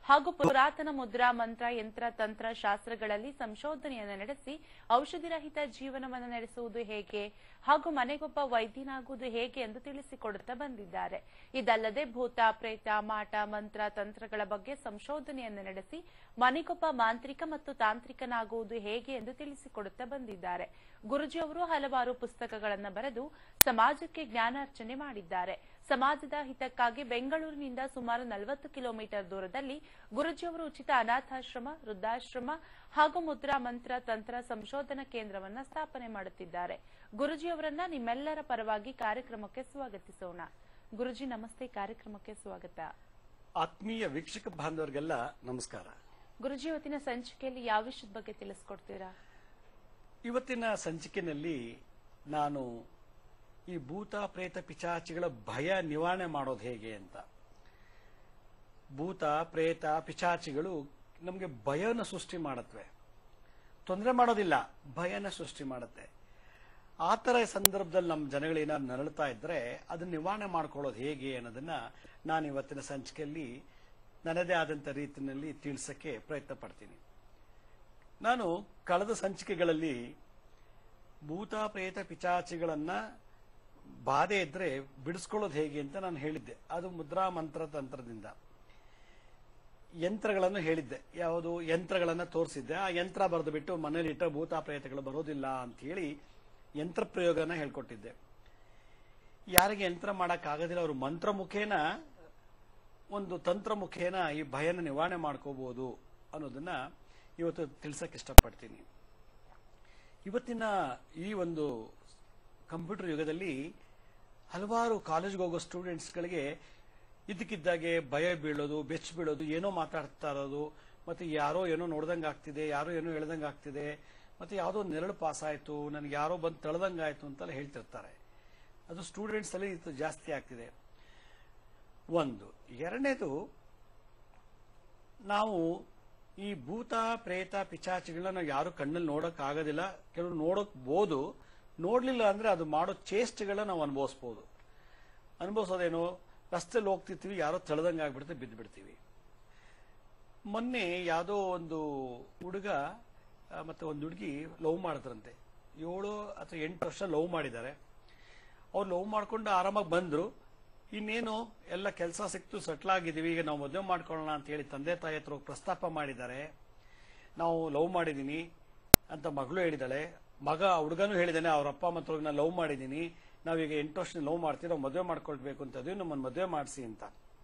ಹಾಗೂ ಪುರಾತನ ಮುದ್ರಾ ಮಂತ್ರ ಯಂತ್ರ ತಂತ್ರ ಶಾಸ್ತ್ರಗಳಲ್ಲಿ ಸಂಶೋಧನೆಯನ್ನು ನಡೆಸಿ ಔಷಧಿ ರಹಿತ ಜೀವನವನ್ನು ನಡೆಸುವುದು ಹೇಗೆ ಹಾಗೂ ಮನೆಗೊಬ್ಬ ವೈದ್ಯನಾಗುವುದು ಹೇಗೆ ಎಂದು ತಿಳಿಸಿಕೊಡುತ್ತಾ ಬಂದಿದ್ದಾರೆ ಇದಲ್ಲದೆ ಭೂತ ಪ್ರೇತ ಮಾಟ ಮಂತ್ರ ತಂತ್ರಗಳ ಬಗ್ಗೆ ಸಂಶೋಧನೆಯನ್ನು ನಡೆಸಿ ಮನೆಗೊಬ್ಬ ಮಾಂತ್ರಿಕ ಮತ್ತು ತಾಂತ್ರಿಕನಾಗುವುದು ಹೇಗೆ ಎಂದು ತಿಳಿಸಿಕೊಡುತ್ತಾ ಬಂದಿದ್ದಾರೆ ಗುರುಜಿಯವರು ಹಲವಾರು ಪುಸ್ತಕಗಳನ್ನು ಬರೆದು ಸಮಾಜಕ್ಕೆ ಜ್ಞಾನಾರ್ಚನೆ ಮಾಡಿದ್ದಾರೆ ಸಮಾಜದ ಹಿತಕ್ಕಾಗಿ ಬೆಂಗಳೂರಿನಿಂದ ಸುಮಾರು ನಲವತ್ತು ಕಿಲೋಮೀಟರ್ ದೂರದಲ್ಲಿ ಗುರುಜಿಯವರು ಉಚಿತ ಅನಾಥಾಶ್ರಮ ವೃದ್ಧಾಶ್ರಮ ಹಾಗೂ ಮುದ್ರಾ ಮಂತ್ರ ತಂತ್ರ ಸಂಶೋಧನಾ ಕೇಂದ್ರವನ್ನ ಸ್ಥಾಪನೆ ಮಾಡುತ್ತಿದ್ದಾರೆ ಗುರುಜಿಯವರನ್ನ ನಿಮ್ಮೆಲ್ಲರ ಪರವಾಗಿ ಕಾರ್ಯಕ್ರಮಕ್ಕೆ ಸ್ವಾಗತಿಸೋಣ ಗುರುಜಿ ನಮಸ್ತೆ ಕಾರ್ಯಕ್ರಮಕ್ಕೆ ಸ್ವಾಗತ ಆತ್ಮೀಯ ವೀಕ್ಷಕ ಬಾಂಧವರಿಗೆಲ್ಲ ನಮಸ್ಕಾರ ಗುರುಜಿ ಇವತ್ತಿನ ಸಂಚಿಕೆಯಲ್ಲಿ ಯಾವ ವಿಷಯದ ಬಗ್ಗೆ ತಿಳಿಸ್ಕೊಡ್ತೀರಾ ಇವತ್ತಿನ ಸಂಚಿಕೆಯಲ್ಲಿ ನಾನು ಈ ಭೂತ ಪ್ರೇತ ಪಿಚಾಚಿಗಳ ಭಯ ನಿವಾರಣೆ ಮಾಡೋದು ಹೇಗೆ ಅಂತ ಭೂತ ಪ್ರೇತ ಪಿಚಾಚಿಗಳು ನಮಗೆ ಭಯನ ಸೃಷ್ಟಿ ಮಾಡತ್ವೆ ತೊಂದರೆ ಮಾಡೋದಿಲ್ಲ ಭಯನ ಸೃಷ್ಟಿ ಮಾಡುತ್ತೆ ಆ ಥರ ಸಂದರ್ಭದಲ್ಲಿ ನಮ್ಮ ಜನಗಳು ಏನಾದ್ರು ನರಳ್ತಾ ಇದ್ರೆ ಅದನ್ನ ನಿವಾರಣೆ ಮಾಡ್ಕೊಳ್ಳೋದು ಹೇಗೆ ಅನ್ನೋದನ್ನ ನಾನು ಇವತ್ತಿನ ಸಂಚಿಕೆಯಲ್ಲಿ ನನ್ನದೇ ಆದಂಥ ರೀತಿಯಲ್ಲಿ ತಿಳಿಸಕ್ಕೆ ಪ್ರಯತ್ನ ಪಡ್ತೀನಿ ನಾನು ಕಳೆದ ಸಂಚಿಕೆಗಳಲ್ಲಿ ಭೂತ ಪ್ರೇತ ಪಿಚಾಚಿಗಳನ್ನ ಬಾಧೆ ಇದ್ರೆ ಬಿಡಿಸ್ಕೊಳ್ಳೋದು ಹೇಗೆ ಅಂತ ನಾನು ಹೇಳಿದ್ದೆ ಅದು ಮುದ್ರಾ ಮಂತ್ರ ತಂತ್ರದಿಂದ ಯಂತ್ರಗಳನ್ನು ಹೇಳಿದ್ದೆ ಯಾವುದು ಯಂತ್ರಗಳನ್ನ ತೋರಿಸಿದ್ದೆ ಆ ಯಂತ್ರ ಬರೆದು ಬಿಟ್ಟು ಮನೇಲಿ ಇಟ್ಟ ಭೂತ ಪ್ರೇತಗಳು ಬರೋದಿಲ್ಲ ಅಂತ ಹೇಳಿ ಯಂತ್ರ ಪ್ರಯೋಗನ ಹೇಳ್ಕೊಟ್ಟಿದ್ದೆ ಯಾರಿಗೆ ಯಂತ್ರ ಮಾಡೋಕ್ಕಾಗೋದಿಲ್ಲ ಅವರು ಮಂತ್ರ ಮುಖೇನ ಒಂದು ತಂತ್ರ ಮುಖೇನ ಈ ಭಯನ ನಿವಾರಣೆ ಮಾಡ್ಕೋಬಹುದು ಅನ್ನೋದನ್ನ ಇವತ್ತು ತಿಳ್ಸಕ್ ಇಷ್ಟಪಡ್ತೀನಿ ಇವತ್ತಿನ ಈ ಒಂದು ಕಂಪ್ಯೂಟರ್ ಯುಗದಲ್ಲಿ ಹಲವಾರು ಕಾಲೇಜ್ಗೆ ಹೋಗೋ ಸ್ಟೂಡೆಂಟ್ಸ್ಗಳಿಗೆ ಇದ್ದಕ್ಕಿದ್ದಾಗೆ ಭಯ ಬೀಳೋದು ಬೆಚ್ಚ ಬೀಳೋದು ಏನೋ ಮಾತಾಡ್ತಾ ಇರೋದು ಮತ್ತೆ ಯಾರೋ ಏನೋ ನೋಡ್ದಂಗೆ ಆಗ್ತಿದೆ ಯಾರೋ ಏನೋ ಹೇಳ್ದಂಗೆ ಆಗ್ತಿದೆ ಮತ್ತೆ ಯಾವುದೋ ಒಂದು ನೆರಳು ಪಾಸ್ ಆಯ್ತು ನನಗೆ ಯಾರೋ ಬಂದು ತಳ್ದಂಗೆ ಆಯ್ತು ಅಂತೆಲ್ಲ ಹೇಳ್ತಿರ್ತಾರೆ ಅದು ಸ್ಟೂಡೆಂಟ್ಸ್ ಅಲ್ಲಿ ಇದು ಜಾಸ್ತಿ ಆಗ್ತಿದೆ ಒಂದು ಎರಡನೇದು ನಾವು ಈ ಭೂತ ಪ್ರೇತ ಪಿಚಾಚಿಗಳನ್ನ ನಾವು ಯಾರು ಕಣ್ಣಲ್ಲಿ ನೋಡಕ್ ಆಗೋದಿಲ್ಲ ಕೆಲವು ನೋಡಕ್ಬೋದು ನೋಡ್ಲಿಲ್ಲ ಅಂದ್ರೆ ಅದು ಮಾಡೋ ಚೇಷ್ಟೆಗಳನ್ನ ನಾವು ಅನುಭವಿಸ್ಬೋದು ಅನುಭವಿಸೋದೇನು ರಸ್ತೆಯಲ್ಲಿ ಹೋಗ್ತಿರ್ತೀವಿ ಯಾರೋ ತಳ್ದಂಗೆ ಆಗ್ಬಿಡುತ್ತೆ ಬಿದ್ದು ಬಿಡ್ತೀವಿ ಮೊನ್ನೆ ಯಾವುದೋ ಒಂದು ಹುಡುಗ ಆ, ಮತ್ತೆ ಒಂದು ಹುಡುಗಿ ಲವ್ ಮಾಡಿದ್ರಂತೆ ಏಳು ಅಥವಾ ಎಂಟು ವರ್ಷ ಲವ್ ಮಾಡಿದ್ದಾರೆ ಅವ್ರು ಲವ್ ಮಾಡ್ಕೊಂಡು ಆರಾಮಾಗಿ ಬಂದ್ರು ಇನ್ನೇನು ಎಲ್ಲ ಕೆಲಸ ಸಿಕ್ತು ಸೆಟ್ಲ್ ಆಗಿದ್ದೀವಿ ಈಗ ನಾವು ಮದುವೆ ಮಾಡ್ಕೊಳ್ಳೋಣ ಅಂತ ಹೇಳಿ ತಂದೆ ತಾಯಿ ಹತ್ರ ಹೋಗಿ ಪ್ರಸ್ತಾಪ ಮಾಡಿದ್ದಾರೆ ನಾವು ಲವ್ ಮಾಡಿದ್ದೀನಿ ಅಂತ ಮಗಳು ಹೇಳಿದಾಳೆ ಮಗ ಹುಡುಗನೂ ಹೇಳಿದಾನೆ ಅವ್ರ ಅಪ್ಪ ಅಮ್ಮ ಹತ್ರ ನಾನು ಲವ್ ಮಾಡಿದ್ದೀನಿ ನಾವೀಗ ಎಂಟು ವರ್ಷ ಲವ್ ಮಾಡ್ತೀವಿ ನಾವು ಮದುವೆ ಮಾಡ್ಕೊಳ್ಬೇಕು ಅಂತ ಅದೀವಿ ನಮ್ಮನ್ನು ಮದುವೆ ಮಾಡಿಸಿ ಅಂತ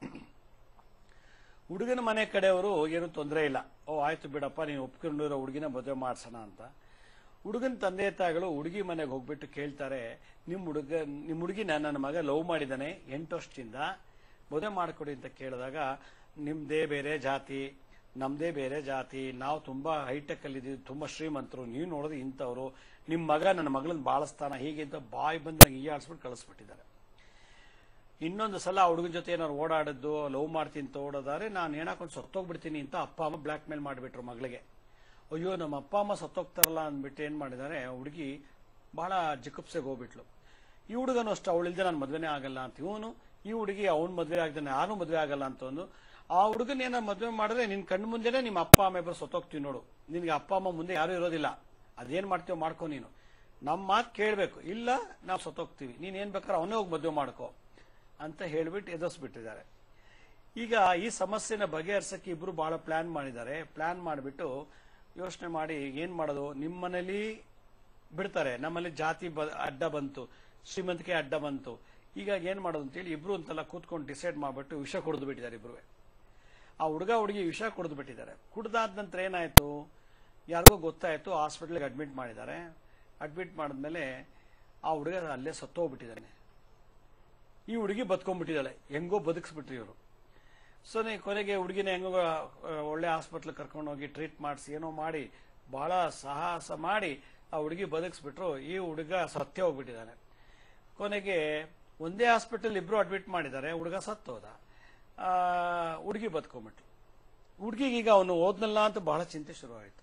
ಹುಡುಗನ ಮನೆ ಕಡೆಯವರು ಏನು ತೊಂದರೆ ಇಲ್ಲ ಓ ಆಯ್ತು ಬಿಡಪ್ಪ ನೀನು ಒಪ್ಕೊಂಡಿರೋ ಹುಡುಗಿನ ಮದುವೆ ಮಾಡ್ಸೋಣ ಅಂತ ಹುಡುಗನ ತಂದೆ ತಾಯಿಗಳು ಹುಡುಗಿ ಮನೆಗೆ ಹೋಗ್ಬಿಟ್ಟು ಕೇಳ್ತಾರೆ ನಿಮ್ ಹುಡುಗ ನಿಮ್ ಹುಡುಗಿನ ನನ್ನ ಮಗ ಲವ್ ಮಾಡಿದಾನೆ ಎಂಟು ವರ್ಷದಿಂದ ಮದುವೆ ಮಾಡ್ಕೊಡಿ ಅಂತ ಕೇಳಿದಾಗ ನಿಮ್ದೇ ಬೇರೆ ಜಾತಿ ನಮ್ದೇ ಬೇರೆ ಜಾತಿ ನಾವು ತುಂಬಾ ಹೈಟೆಕ್ ಅಲ್ಲಿ ಇದೀವಿ ತುಂಬಾ ಶ್ರೀಮಂತರು ನೀವು ನೋಡಿದ್ರೆ ಇಂಥವ್ರು ನಿಮ್ ಮಗ ನನ್ನ ಮಗಳನ್ನ ಬಾಳಿಸ್ತಾನ ಹೀಗೆ ಅಂತ ಬಾಯಿ ಬಂದಾಗ ಈ ಆಡ್ಸ್ಬಿಟ್ಟು ಕಳಿಸ್ಬಿಟ್ಟಿದ್ದಾರೆ ಇನ್ನೊಂದು ಸಲ ಆ ಹುಡುಗನ ಜೊತೆ ಏನಾದ್ರು ಓಡಾಡದ್ದು ಲವ್ ಮಾಡ್ತೀನಿ ಅಂತ ಓಡೋದಾದ್ರೆ ನಾನು ಏನಾಕೊಂಡು ಸತ್ತೋಗ್ಬಿಡ್ತೀನಿ ಅಂತ ಅಪ್ಪ ಅಮ್ಮ ಬ್ಲಾಕ್ ಮೇಲ್ ಮಾಡಿಬಿಟ್ರು ಮಗಳಿಗೆ ಅಯ್ಯೋ ನಮ್ಮ ಅಪ್ಪ ಅಮ್ಮ ಸತ್ತೋಗ್ತಾರಲ್ಲ ಅಂದ್ಬಿಟ್ಟು ಏನ್ ಮಾಡಿದಾರೆ ಹುಡುಗಿ ಬಹಳ ಜಿಗುಪ್ಸೆಗೆ ಹೋಗ್ಬಿಟ್ಲು ಈ ಹುಡುಗನು ಅಷ್ಟು ಅವಳಿಲ್ದೆ ನಾನು ಮದ್ವೆನೇ ಆಗಲ್ಲ ಅಂತ ಇವನು ಈ ಹುಡುಗಿ ಅವ್ನ್ ಮದ್ವೆ ಆಗದೆ ಯಾರು ಮದ್ವೆ ಆಗಲ್ಲ ಅಂತ ಒಂದು ಆ ಹುಡುಗನ ಏನ ಮದ್ವೆ ಮಾಡಿದ್ರೆ ನಿನ್ ಕಣ್ಣು ಮುಂದೆನೆ ನಿಮ್ಮ ಅಪ್ಪ ಅಮ್ಮ ಇಬ್ಬರು ಸತ್ತೋಗ್ತೀವಿ ನೋಡು ನಿನ್ಗೆ ಅಪ್ಪ ಅಮ್ಮ ಮುಂದೆ ಯಾರು ಇರೋದಿಲ್ಲ ಅದೇನ್ ಮಾಡ್ತೀವೋ ಮಾಡ್ಕೊ ನೀನು ನಮ್ಮ ಮಾತು ಕೇಳಬೇಕು ಇಲ್ಲ ನಾವು ಸತ್ತೋಗ್ತೀವಿ ನೀನ್ ಏನ್ ಬೇಕಾದ್ರೆ ಅವನೇ ಹೋಗಿ ಮದುವೆ ಮಾಡ್ಕೋ ಅಂತ ಹೇಳ್ಬಿಟ್ಟು ಎದುರಿಸ್ಬಿಟ್ಟಿದ್ದಾರೆ ಈಗ ಈ ಸಮಸ್ಯೆನ ಬಗೆಹರಿಸಕ್ಕೆ ಇಬ್ರು ಬಹಳ ಪ್ಲಾನ್ ಮಾಡಿದ್ದಾರೆ ಪ್ಲಾನ್ ಮಾಡಿಬಿಟ್ಟು ಯೋಚನೆ ಮಾಡಿ ಏನ್ ಮಾಡೋದು ನಿಮ್ಮ ಮನೇಲಿ ಬಿಡ್ತಾರೆ ನಮ್ಮಲ್ಲಿ ಜಾತಿ ಬ- ಅಡ್ಡ ಬಂತು ಶ್ರೀಮಂತಿಕೆ ಅಡ್ಡ ಬಂತು ಈಗ ಏನ್ ಮಾಡೋದು ಅಂತೇಳಿ ಇಬ್ರು ಅಂತೆಲ್ಲ ಕೂತ್ಕೊಂಡು ಡಿಸೈಡ್ ಮಾಡ್ಬಿಟ್ಟು ವಿಷ ಕುಡಿದು ಬಿಟ್ಟಿದ್ದಾರೆ ಇಬ್ರು ಆ ಹುಡುಗ ಹುಡುಗಿ ವಿಷ ಕುಡಿದು ಬಿಟ್ಟಿದ್ದಾರೆ ಕುಡ್ದಾದ ನಂತರ ಏನಾಯ್ತು ಯಾರಿಗೋ ಗೊತ್ತಾಯ್ತು ಹಾಸ್ಪಿಟಲ್ಗೆ ಅಡ್ಮಿಟ್ ಮಾಡಿದ್ದಾರೆ ಅಡ್ಮಿಟ್ ಮಾಡಿದ್ಮೇಲೆ ಆ ಹುಡುಗ ಅಲ್ಲೇ ಸತ್ತೋಗ್ಬಿಟ್ಟಿದ್ದಾನೆ ಈ ಹುಡುಗಿ ಬದುಕೊಂಡ್ಬಿಟ್ಟಿದ್ದಾಳೆ ಹೆಂಗೋ ಬದುಕಿಸ್ಬಿಟ್ರಿ ಇವರು ಸೊ ನೀ ಕೊನೆಗೆ ಹುಡುಗಿನ ಹೆಂಗೋ ಆ, ಒಳ್ಳೆ ಹಾಸ್ಪಿಟ್ಲ್ ಕರ್ಕೊಂಡು ಹೋಗಿ ಟ್ರೀಟ್ ಮಾಡಿಸಿ ಏನೋ ಮಾಡಿ ಬಹಳ ಸಾಹಸ ಮಾಡಿ ಆ ಹುಡುಗಿ ಬದುಕಿಸ್ಬಿಟ್ರು ಈ ಹುಡುಗ ಸತ್ಯ ಹೋಗ್ಬಿಟ್ಟಿದ್ದಾನೆ ಕೊನೆಗೆ ಒಂದೇ ಹಾಸ್ಪಿಟಲ್ ಇಬ್ರು ಅಡ್ಮಿಟ್ ಮಾಡಿದ್ದಾರೆ ಹುಡುಗ ಸತ್ತೋದ ಆ, ಹುಡುಗಿ ಬದುಕೊಂಡ್ಬಿಟ್ಲು ಹುಡುಗಿಗೆ ಈಗ ಅವನು ಓದ್ನಲ್ಲ ಅಂತ ಬಹಳ ಚಿಂತೆ ಶುರುವಾಯಿತು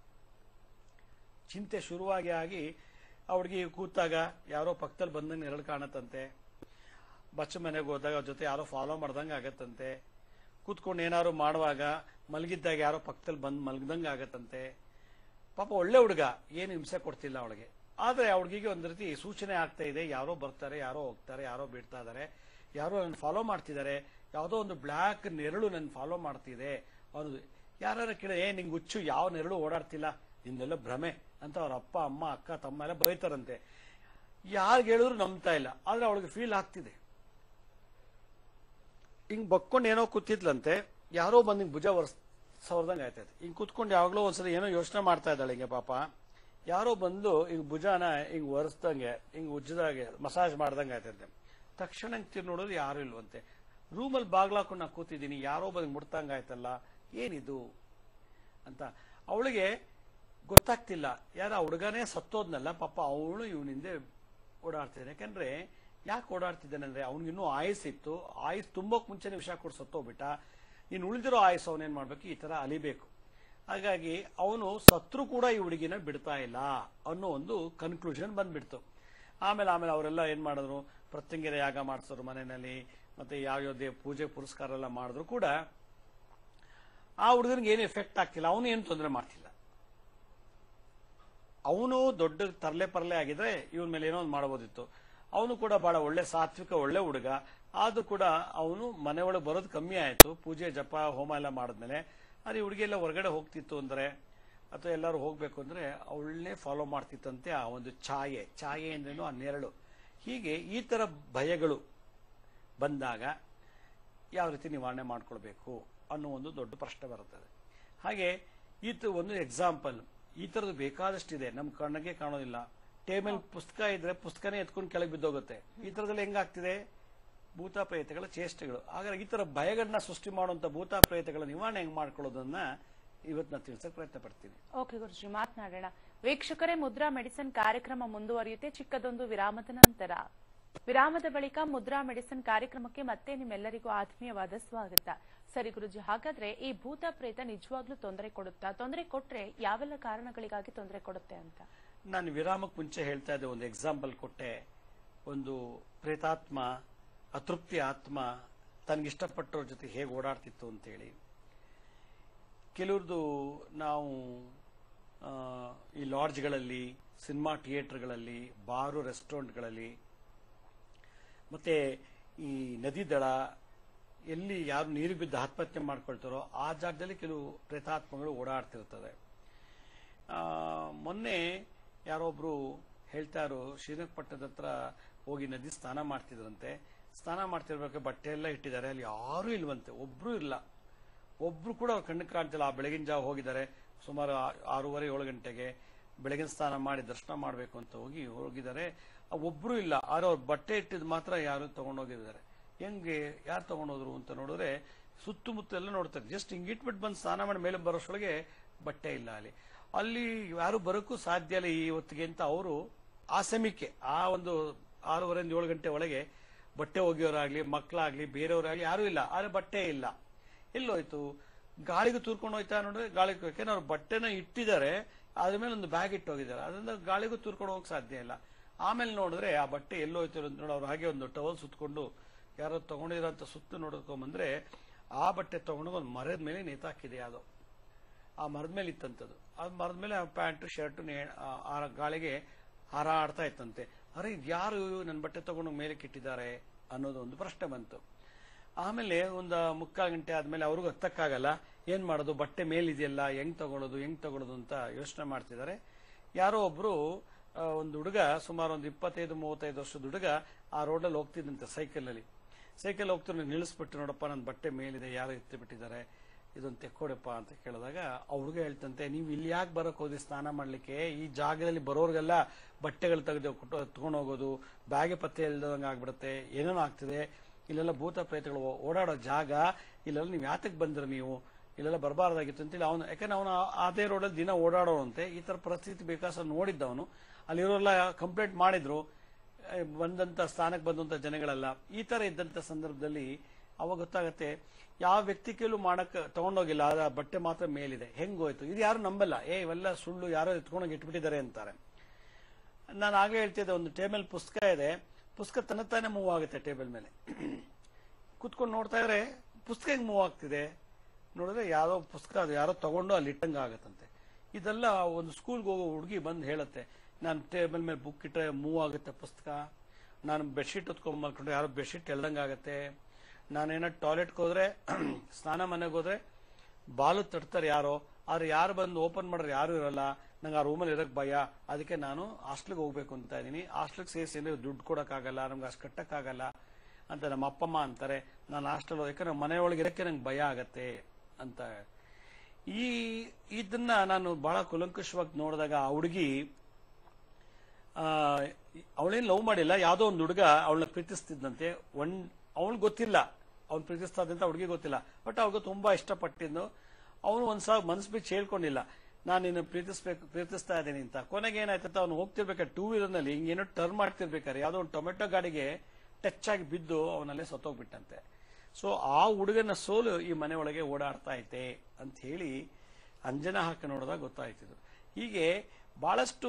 ಚಿಂತೆ ಶುರುವಾಗಿ ಆಗಿ ಆ ಹುಡುಗಿ ಕೂತಾಗ ಯಾರೋ ಪಕ್ಕದಲ್ಲಿ ಬಂದಂಗೆ ನೆರಳು ಕಾಣತ್ತಂತೆ ಬಚ್ಚ ಮನೆಗೆ ಹೋದಾಗ ಅವ್ರ ಜೊತೆ ಯಾರೋ ಫಾಲೋ ಮಾಡ್ದಂಗೆ ಆಗತ್ತಂತೆ ಕೂತ್ಕೊಂಡು ಏನಾದ್ರು ಮಾಡುವಾಗ ಮಲಗಿದ್ದಾಗ ಯಾರೋ ಪಕ್ಕದಲ್ಲಿ ಬಂದು ಮಲಗ್ದಂಗೆ ಆಗತ್ತಂತೆ ಪಾಪ ಒಳ್ಳೆ ಹುಡುಗ ಏನು ಹಿಂಸೆ ಕೊಡ್ತಿಲ್ಲ ಅವಳಿಗೆ ಆದ್ರೆ ಆ ಹುಡುಗಿಗೆ ಒಂದ್ ರೀತಿ ಸೂಚನೆ ಆಗ್ತಾ ಇದೆ ಯಾರೋ ಬರ್ತಾರೆ ಯಾರೋ ಹೋಗ್ತಾರೆ ಯಾರೋ ಬಿಡ್ತಾ ಇದಾರೆ ಯಾರೋ ನನ್ನ ಫಾಲೋ ಮಾಡ್ತಿದ್ದಾರೆ ಯಾವುದೋ ಒಂದು ಬ್ಲ್ಯಾಕ್ ನೆರಳು ನನ್ನ ಫಾಲೋ ಮಾಡ್ತಿದೆ ಅವನು ಯಾರು ಕೇಳ ಏ ನಿಂಗೆ ಹುಚ್ಚು ಯಾವ ನೆರಳು ಓಡಾಡ್ತಿಲ್ಲ ನಿಂದೆಲ್ಲ ಭ್ರಮೆ ಅಂತ ಅವ್ರ ಅಪ್ಪ ಅಮ್ಮ ಅಕ್ಕ ತಮ್ಮ ಎಲ್ಲ ಬೈತಾರಂತೆ ಯಾರಿಗೆ ಹೇಳಿದ್ರು ನಂಬ್ತಾ ಇಲ್ಲ ಆದ್ರೆ ಅವಳಿಗೆ ಫೀಲ್ ಆಗ್ತಿದೆ ಹಿಂಗ್ ಬಕ್ಕೊಂಡು ಏನೋ ಕೂತಿದ್ಲಂತೆ ಯಾರೋ ಬಂದ್ ಹಿಂಗ್ ಭುಜ ಒರ್ಸ್ ಸವರ್ದಂಗ್ ಆಯ್ತೈತೆ ಹಿಂಗ್ ಕೂತ್ಕೊಂಡು ಯಾವಾಗ್ಲೋ ಒಂದ್ಸಲ ಏನೋ ಯೋಚನೆ ಮಾಡ್ತಾ ಇದ್ದಾಳೆ ಹಿಂಗೆ ಪಾಪ ಯಾರೋ ಬಂದು ಹಿಂಗ್ ಭುಜಾನ ಹಿಂಗ್ ಒರೆಸ್ದಂಗೆ ಹಿಂಗ್ ಉಜ್ಜದಾಗೆ ಮಸಾಜ್ ಮಾಡ್ದಂಗೆ ಆಯ್ತಂತೆ ತಕ್ಷಣ ಹಿಂಗ್ ತಿರ್ ನೋಡಿದ್ರೆ ಯಾರು ಇಲ್ವಂತೆ ರೂಮಲ್ಲಿ ಬಾಗ್ಲಾಕೊಂಡು ನಾ ಕೂತಿದ್ದೀನಿ ಯಾರೋ ಬಂದ್ ಮುಡ್ತಂಗ ಆಯ್ತಲ್ಲ ಏನಿದು ಅಂತ ಅವಳಿಗೆ ಗೊತ್ತಾಗ್ತಿಲ್ಲ ಯಾರ ಹುಡುಗನೇ ಸತ್ತೋದ್ನಲ್ಲ ಪಾಪ ಅವಳು ಇವನಿಂದೆ ಓಡಾಡ್ತಿದ್ದಾನೆ ಯಾಕಂದ್ರೆ ಯಾಕೆ ಓಡಾಡ್ತಿದ್ದಾನೆ ಅಂದ್ರೆ ಅವ್ನಿಗಿನ್ನೂ ಆಯುಸ್ಸಿತ್ತು ಆಯುಸ್ ತುಂಬಕ್ ಮುಂಚೆನೆ ವಿಷ ಕೊಟ್ಟು ಸತ್ತೋಗ್ಬಿಟ್ಟ ಇನ್ನು ಉಳಿದಿರೋ ಆಯುಸ್ ಅವನೇನ್ ಮಾಡ್ಬೇಕು ಈ ತರ ಅಲಿಬೇಕು ಹಾಗಾಗಿ ಅವನು ಸತ್ರು ಕೂಡ ಈ ಹುಡುಗಿನ ಬಿಡ್ತಾ ಇಲ್ಲ ಅನ್ನೋ ಒಂದು ಕನ್ಕ್ಲೂಷನ್ ಬಂದ್ಬಿಡ್ತು ಆಮೇಲೆ ಆಮೇಲೆ ಅವರೆಲ್ಲ ಏನ್ ಮಾಡಿದ್ರು ಪ್ರತ್ಯಂಗಿರ ಯಾಗ ಮಾಡಿಸಿದ್ರು ಮನೆಯಲ್ಲಿ ಮತ್ತೆ ಯಾವ್ಯಾವ ದೇವ್ ಪೂಜೆ ಪುರಸ್ಕಾರ ಎಲ್ಲ ಮಾಡಿದ್ರು ಕೂಡ ಆ ಹುಡುಗನಿಗೆ ಏನು ಎಫೆಕ್ಟ್ ಆಗ್ತಿಲ್ಲ ಅವನು ಏನು ತೊಂದರೆ ಮಾಡ್ತಿಲ್ಲ ಅವನು ದೊಡ್ಡ ತರ್ಲೆ ಪರ್ಲೆ ಆಗಿದ್ರೆ ಇವನ್ ಮೇಲೆ ಏನೋ ಒಂದು ಮಾಡಬಹುದಿತ್ತು ಅವನು ಕೂಡ ಬಹಳ ಒಳ್ಳೆ ಸಾತ್ವಿಕ ಒಳ್ಳೆ ಹುಡುಗ ಆದ್ರೂ ಕೂಡ ಅವನು ಮನೆ ಒಳಗೆ ಬರೋದು ಕಮ್ಮಿ ಆಯ್ತು ಪೂಜೆ ಜಪ ಹೋಮ ಎಲ್ಲ ಮಾಡಿದ್ಮೇಲೆ ಅದೇ ಹುಡುಗಿ ಎಲ್ಲ ಹೊರಗಡೆ ಹೋಗ್ತಿತ್ತು ಅಂದ್ರೆ ಅಥವಾ ಎಲ್ಲರೂ ಹೋಗ್ಬೇಕು ಅಂದ್ರೆ ಅವಳನ್ನೇ ಫಾಲೋ ಮಾಡ್ತಿತ್ತಂತೆ ಆ ಒಂದು ಛಾಯೆ ಛಾಯೆ ಅಂದ್ರೇನು ಆ ನೆರಳು ಹೀಗೆ ಈ ತರ ಭಯಗಳು ಬಂದಾಗ ಯಾವ ರೀತಿ ನಿವಾರಣೆ ಮಾಡ್ಕೊಳ್ಬೇಕು ಅನ್ನೋ ಒಂದು ದೊಡ್ಡ ಪ್ರಶ್ನೆ ಬರುತ್ತದೆ ಹಾಗೆ ಇದು ಒಂದು ಎಕ್ಸಾಂಪಲ್ ಈ ತರದ್ದು ಬೇಕಾದಷ್ಟಿದೆ ನಮ್ಮ ಕಣ್ಣಿಗೆ ಕಾಣೋದಿಲ್ಲ ಟೇಬಲ್ ಪುಸ್ತಕ ಇದ್ರೆ ಪುಸ್ತಕನೇ ಎತ್ಕೊಂಡು ಕೆಳಗೆ ಬಿದ್ದೋಗುತ್ತೆ ಈ ತರದಲ್ಲಿ ಹೆಂಗಾಗ್ತಿದೆ ಭೂತ ಪ್ರೇತಗಳ ಚೇಷ್ಟೆಗಳು ಹಾಗಾದ್ರೆ ಈ ತರ ಭಯಗಳನ್ನ ಸೃಷ್ಟಿ ಮಾಡುವಂತ ಭೂತ ಪ್ರೇತಗಳ ನಿವಾರಣೆ ಹೆಂಗ್ ಮಾಡ್ಕೊಳ್ಳೋದನ್ನ ಇವತ್ತು ನಾನು ತಿಳಿಸಕ್ ಪ್ರಯತ್ನ ಪಡ್ತೀನಿ ಓಕೆ ಗುರುಜಿ ಮಾತನಾಡೋಣ ವೀಕ್ಷಕರೇ ಮುದ್ರಾ ಮೆಡಿಸಿನ್ ಕಾರ್ಯಕ್ರಮ ಮುಂದುವರಿಯುತ್ತೆ ಚಿಕ್ಕದೊಂದು ವಿರಾಮದ ನಂತರ ವಿರಾಮದ ಬಳಿಕ ಮುದ್ರಾ ಮೆಡಿಸಿನ್ ಕಾರ್ಯಕ್ರಮಕ್ಕೆ ಮತ್ತೆ ನಿಮ್ಮೆಲ್ಲರಿಗೂ ಆತ್ಮೀಯವಾದ ಸ್ವಾಗತ ಸರಿ ಗುರುಜಿ ಹಾಗಾದ್ರೆ ಈ ಭೂತ ಪ್ರೇತ ನಿಜವಾಗ್ಲೂ ತೊಂದರೆ ಕೊಡುತ್ತಾ ತೊಂದರೆ ಕೊಟ್ರೆ ಯಾವೆಲ್ಲ ಕಾರಣಗಳಿಗಾಗಿ ತೊಂದರೆ ಕೊಡುತ್ತೆ ಅಂತ ನಾನು ವಿರಾಮಕ್ಕೆ ಮುಂಚೆ ಹೇಳ್ತಾ ಇದ್ದೆ ಒಂದು ಎಕ್ಸಾಂಪಲ್ ಕೊಟ್ಟೆ ಒಂದು ಪ್ರೇತಾತ್ಮ ಅತೃಪ್ತಿ ಆತ್ಮ ತನಗಿಷ್ಟಪಟ್ಟವ್ರ ಜೊತೆ ಹೇಗೆ ಓಡಾಡ್ತಿತ್ತು ಅಂತೇಳಿ ಕೆಲವ್ರದ್ದು ನಾವು ಆ, ಈ ಲಾಡ್ಜ್ಗಳಲ್ಲಿ ಸಿನಿಮಾ ಥಿಯೇಟರ್ಗಳಲ್ಲಿ ಬಾರು ರೆಸ್ಟೋರೆಂಟ್ಗಳಲ್ಲಿ ಮತ್ತೆ ಈ ನದಿ ದಳ ಎಲ್ಲಿ ಯಾರು ನೀರು ಬಿದ್ದು ಆತ್ಮಹತ್ಯೆ ಮಾಡ್ಕೊಳ್ತಾರೋ ಆ ಜಾಗದಲ್ಲಿ ಕೆಲವು ಪ್ರೇತಾತ್ಮಗಳು ಓಡಾಡ್ತಿರ್ತದೆ ಆ, ಮೊನ್ನೆ ಯಾರೊಬ್ರು ಹೇಳ್ತಾರು ಶ್ರೀರಂಗಪಟ್ಟಣದ ಹತ್ರ ಹೋಗಿ ನದಿ ಸ್ನಾನ ಮಾಡ್ತಿದ್ರಂತೆ ಸ್ನಾನ ಮಾಡ್ತಿರ್ಬೇಕು ಬಟ್ಟೆ ಎಲ್ಲ ಇಟ್ಟಿದ್ದಾರೆ ಅಲ್ಲಿ ಯಾರೂ ಇಲ್ವಂತೆ ಒಬ್ರು ಇಲ್ಲ ಒಬ್ರು ಕೂಡ ಅವ್ರ ಕಣ್ಣಿಗೆ ಕಾಣ್ತಿಲ್ಲ ಆ ಬೆಳಗಿನ ಜಾವ ಹೋಗಿದ್ದಾರೆ ಸುಮಾರು ಆ- ಆರೂವರೆ ಏಳು ಗಂಟೆಗೆ ಬೆಳಗಿನ ಸ್ನಾನ ಮಾಡಿ ದರ್ಶನ ಮಾಡಬೇಕು ಅಂತ ಹೋಗಿ ಹೋಗಿದ್ದಾರೆ ಆ ಒಬ್ರು ಇಲ್ಲ ಆದ್ರೆ ಅವ್ರ ಬಟ್ಟೆ ಇಟ್ಟಿದ್ ಮಾತ್ರ ಯಾರು ತಗೊಂಡೋಗಿದ್ದಾರೆ ಹೆಂಗೆ ಯಾರು ತಗೊಂಡೋದ್ರು ಅಂತ ನೋಡಿದ್ರೆ ಸುತ್ತಮುತ್ತ ಎಲ್ಲ ನೋಡ್ತಾರೆ ಜಸ್ಟ್ ಹಿಂಗ್ ಇಟ್ಬಿಟ್ಟು ಬಂದು ಸ್ನಾನ ಮಾಡಿ ಮೇಲೆ ಬರೋಷ್ಟೊಳಗೆ ಬಟ್ಟೆ ಇಲ್ಲ ಅಲ್ಲಿ ಅಲ್ಲಿ ಯಾರು ಬರೋಕ್ಕೂ ಸಾಧ್ಯ ಇಲ್ಲ ಈ ಹೊತ್ತಿಗೆ ಅಂತ ಅವರು ಆ ಸಮಯಕ್ಕೆ ಆ ಒಂದು ಆರೂವರೆಯಿಂದ ಏಳು ಗಂಟೆ ಒಳಗೆ ಬಟ್ಟೆ ಒಗೆಯೋರಾಗ್ಲಿ ಮಕ್ಕಳಾಗ್ಲಿ ಬೇರೆಯವರಾಗ್ಲಿ ಯಾರು ಇಲ್ಲ ಆದ್ರೆ ಬಟ್ಟೆ ಇಲ್ಲ ಎಲ್ಲೋಯ್ತು ಗಾಳಿಗೆ ತೂರ್ಕೊಂಡು ಹೋಯ್ತಾ ನೋಡಿದ್ರೆ ಗಾಳಿಗೆ ಯಾಕೆಂದ್ರೆ ಅವ್ರು ಬಟ್ಟೆನ ಇಟ್ಟಿದ್ದಾರೆ ಅದ್ರ ಮೇಲೆ ಒಂದು ಬ್ಯಾಗ್ ಇಟ್ಟು ಹೋಗಿದ್ದಾರೆ ಅದರಿಂದ ಗಾಳಿಗೂ ತೂರ್ಕೊಂಡು ಹೋಗಕ್ ಸಾಧ್ಯ ಇಲ್ಲ ಆಮೇಲೆ ನೋಡಿದ್ರೆ ಆ ಬಟ್ಟೆ ಎಲ್ಲೋಯ್ತು ಅಂತ ನೋಡಿ ಅವ್ರು ಹಾಗೆ ಒಂದು ಟವಲ್ ಸುತ್ಕೊಂಡು ಯಾರೋ ತಗೊಂಡಿರೋಂಥ ಸುತ್ತು ನೋಡ್ಕೊಂಬಂದ್ರೆ ಆ ಬಟ್ಟೆ ತಗೊಂಡು ಒಂದು ಮರದ ಮೇಲೆ ನೇತಾಕಿದೆ ಅದು ಆ ಮರದ ಮೇಲೆ ಇತ್ತಂತದ್ದು ಆ ಮರದ ಮೇಲೆ ಪ್ಯಾಂಟ್ ಶರ್ಟ್ ಆ ಗಾಳಿಗೆ ಹಾರಾಡ್ತಾ ಇತ್ತಂತೆ ಅರೆ ಇದು ಯಾರು ನನ್ನ ಬಟ್ಟೆ ತಗೊಂಡು ಮೇಲೆ ಇಟ್ಟಿದ್ದಾರೆ ಅನ್ನೋದು ಒಂದು ಪ್ರಶ್ನೆ ಬಂತು ಆಮೇಲೆ ಒಂದು ಮುಕ್ಕಾಲು ಗಂಟೆ ಆದ್ಮೇಲೆ ಅವ್ರಿಗೂ ಹತ್ತಕ್ಕಾಗಲ್ಲ ಏನ್ ಮಾಡೋದು ಬಟ್ಟೆ ಮೇಲಿದೆಯಲ್ಲ ಹೆಂಗ್ ತಗೊಳ್ಳೋದು ಹೆಂಗ್ ತಗೊಳ್ಳೋದು ಅಂತ ಯೋಚನೆ ಮಾಡ್ತಿದ್ದಾರೆ ಯಾರೋ ಒಬ್ರು ಆ, ಒಂದು ಹುಡುಗ ಸುಮಾರು ಒಂದು ಇಪ್ಪತ್ತೈದು ಮೂವತ್ತೈದು ವರ್ಷದ ಹುಡುಗ ಆ ರೋಡಲ್ಲಿ ಹೋಗ್ತಿದ್ದಂತೆ ಸೈಕಲ್ ಅಲ್ಲಿ ಸೈಕಲ್ ಹೋಗ್ತಿರೋ ನಿಲ್ಲಿಸ್ಬಿಟ್ಟು ನೋಡಪ್ಪ ನನ್ನ ಬಟ್ಟೆ ಮೇಲಿದೆ ಯಾರೋ ಎತ್ತಿ ಬಿಟ್ಟಿದ್ದಾರೆ ಇದೊಂದು ತೆಕ್ಕೊಡಪ್ಪ ಅಂತ ಕೇಳಿದಾಗ ಆ ಹುಡುಗ ಹೇಳ್ತಂತೆ ನೀವು ಇಲ್ಲಿ ಯಾಕೆ ಬರಕ್ ಹೋದ್ರಿ ಸ್ನಾನ ಮಾಡ್ಲಿಕ್ಕೆ ಈ ಜಾಗದಲ್ಲಿ ಬರೋರ್ಗೆಲ್ಲ ಬಟ್ಟೆಗಳು ತೆಗೆದು ತಗೊಂಡು ಹೋಗೋದು ಬ್ಯಾಗೆ ಪತ್ತೆ ಇಲ್ದಂಗೆ ಆಗ್ಬಿಡುತ್ತೆ ಏನೇನೋ ಆಗ್ತಿದೆ ಇಲ್ಲೆಲ್ಲ ಭೂತ ಪ್ರೇತಗಳು ಓಡಾಡೋ ಜಾಗ ಇಲ್ಲೆಲ್ಲ ನೀವು ಯಾತಕ್ಕೆ ಬಂದ್ರಿ ನೀವು ಇಲ್ಲೆಲ್ಲ ಬರಬಾರ್ದಾಗಿತ್ತು ಅಂತೇಳಿ ಅವನು ಯಾಕಂದ್ರೆ ಅವನು ಅದೇ ರೋಡಲ್ಲಿ ದಿನ ಓಡಾಡೋವಂತೆ ಈ ತರ ಪರಿಸ್ಥಿತಿ ಬೇಕಾಸ ನೋಡಿದ್ದವನು ಅಲ್ಲಿರೋರೆಲ್ಲ ಕಂಪ್ಲೇಂಟ್ ಮಾಡಿದ್ರು ಏ, ಬಂದಂತ ಸ್ಥಾನಕ್ಕೆ ಬಂದಂತ ಜನಗಳೆಲ್ಲ ಈ ತರ ಇದ್ದಂತ ಸಂದರ್ಭದಲ್ಲಿ ಅವಾಗ ಗೊತ್ತಾಗತ್ತೆ ಯಾವ ವ್ಯಕ್ತಿ ಕೈಲೂ ಮಾಡಕ್ ತಗೊಂಡೋಗಿಲ್ಲ ಆದ್ರೆ ಆ ಬಟ್ಟೆ ಮಾತ್ರ ಮೇಲಿದೆ ಹೆಂಗೋಯ್ತು ಇದು ಯಾರು ನಂಬಲ್ಲ ಏ ಇವೆಲ್ಲ ಸುಳ್ಳು ಯಾರೋ ಎತ್ಕೊಂಡೋಗಿ ಇಟ್ಬಿಟ್ಟಿದ್ದಾರೆ ಅಂತಾರೆ ನಾನು ಆಗಲೇ ಹೇಳ್ತಿದ್ದೆ ಒಂದು ಟೇಬಲ್ ಪುಸ್ತಕ ಇದೆ ಪುಸ್ತಕ ತನ್ನ ತಾನೇ ಮೂವ್ ಆಗುತ್ತೆ ಟೇಬಲ್ ಮೇಲೆ ಕುತ್ಕೊಂಡು ನೋಡ್ತಾ ಇದ್ರೆ ಪುಸ್ತಕ ಹೆಂಗ್ ಮೂವ್ ಆಗ್ತಿದೆ ನೋಡಿದ್ರೆ ಯಾರೋ ಪುಸ್ತಕ ಅದು ಯಾರೋ ತಗೊಂಡು ಅಲ್ಲಿ ಇಟ್ಟಂಗ ಆಗತ್ತಂತೆ ಇದೆಲ್ಲ ಒಂದು ಸ್ಕೂಲ್ಗೆ ಹೋಗೋ ಹುಡುಗಿ ಬಂದು ಹೇಳುತ್ತೆ ನಾನು ಟೇಬಲ್ ಮೇಲೆ ಬುಕ್ ಇಟ್ಟರೆ ಮೂವ್ ಆಗುತ್ತೆ ಪುಸ್ತಕ ನಾನು ಬೆಡ್ಶೀಟ್ ಹೊತ್ಕೊಂಡ್ ಮಾಡ್ಕೊಂಡ್ರೆ ಯಾರೋ ಬೆಡ್ಶೀಟ್ ಎಳ್ದಂಗೆ ಆಗುತ್ತೆ ನಾನೇನೋ ಟಾಯ್ಲೆಟ್ಗೆ ಹೋದ್ರೆ ಸ್ನಾನ ಮನೆಗೆ ಹೋದ್ರೆ ಬಾಲು ತಡ್ತಾರೆ ಯಾರೋ ಆದ್ರೆ ಯಾರು ಬಂದು ಓಪನ್ ಮಾಡ್ರೆ ಯಾರು ಇರಲ್ಲ ನಂಗೆ ಆ ರೂಮಲ್ಲಿ ಇರಕ್ ಭಯ ಅದಕ್ಕೆ ನಾನು ಹಾಸ್ಟ್ಲಿಗೆ ಹೋಗ್ಬೇಕು ಅಂತ ಇದೀನಿ ಹಾಸ್ಟ್ಲಿಗೆ ಸೇರಿಸಿ ಅಂದ್ರೆ ದುಡ್ಡು ಕೊಡಕ್ಕಾಗಲ್ಲ ನಮ್ಗೆ ಅಷ್ಟು ಕಟ್ಟಕ್ಕಾಗಲ್ಲ ಅಂತ ನಮ್ಮ ಅಪ್ಪಮ್ಮ ಅಂತಾರೆ ನಾನು ಹಾಸ್ಟೆಲ್ ಯಾಕಂದ್ರೆ ಮನೆಯೊಳಗೆ ಇರಕ್ಕೆ ನಂಗೆ ಭಯ ಆಗತ್ತೆ ಅಂತ ಈ ಇದನ್ನ ನಾನು ಬಹಳ ಕುಲಂಕುಷವಾಗಿ ನೋಡಿದಾಗ ಆ ಹುಡುಗಿ ಅವಳೇನು ಲವ್ ಮಾಡಿಲ್ಲ ಯಾವುದೋ ಒಂದು ಹುಡುಗ ಅವಳನ್ನ ಪ್ರೀತಿಸ್ತಿದ್ದಂತೆ ಒಂದ್ ಅವಳು ಗೊತ್ತಿಲ್ಲ ಅವ್ನು ಪ್ರೀತಿಸ್ತಾ ಇದ್ದಂತ ಹುಡುಗಿ ಗೊತ್ತಿಲ್ಲ ಬಟ್ ಅವ್ಳಿಗೆ ತುಂಬಾ ಇಷ್ಟಪಟ್ಟಿದ್ದು ಅವನು ಒಂದ್ಸಲ ಮನ್ಸು ಬಿಚ್ಚಿ ಹೇಳ್ಕೊಂಡಿಲ್ಲ ನಾನು ನಿನ್ನ ಪ್ರೀತಿಸ್ಬೇಕು ಪ್ರೀತಿಸ್ತಾ ಇದ್ದೀನಿ ಅಂತ ಕೊನೆಗೆ ಏನಾಯ್ತಂತ ಅವ್ನು ಹೋಗ್ತಿರ್ಬೇಕಾದ್ರೆ ಟೂ ವೀಲರ್ನಲ್ಲಿ ಹಿಂಗೇನೋ ಟರ್ನ್ ಮಾಡ್ತಿರ್ಬೇಕಾದ್ರೆ ಯಾವುದೋ ಒಂದು ಟೊಮೆಟೊ ಗಾಡಿಗೆ ಟಚ್ ಆಗಿ ಬಿದ್ದು ಅವನಲ್ಲೇ ಸತ್ತೋಗ್ಬಿಟ್ಟಂತೆ ಸೊ ಆ ಹುಡುಗನ ಸೋಲು ಈ ಮನೆ ಒಳಗೆ ಓಡಾಡ್ತಾ ಐತೆ ಅಂತ ಹೇಳಿ ಅಂಜನ ಹಾಕಿ ನೋಡಿದಾಗ ಗೊತ್ತಾಯ್ತಿದ್ರು ಹೀಗೆ ಬಹಳಷ್ಟು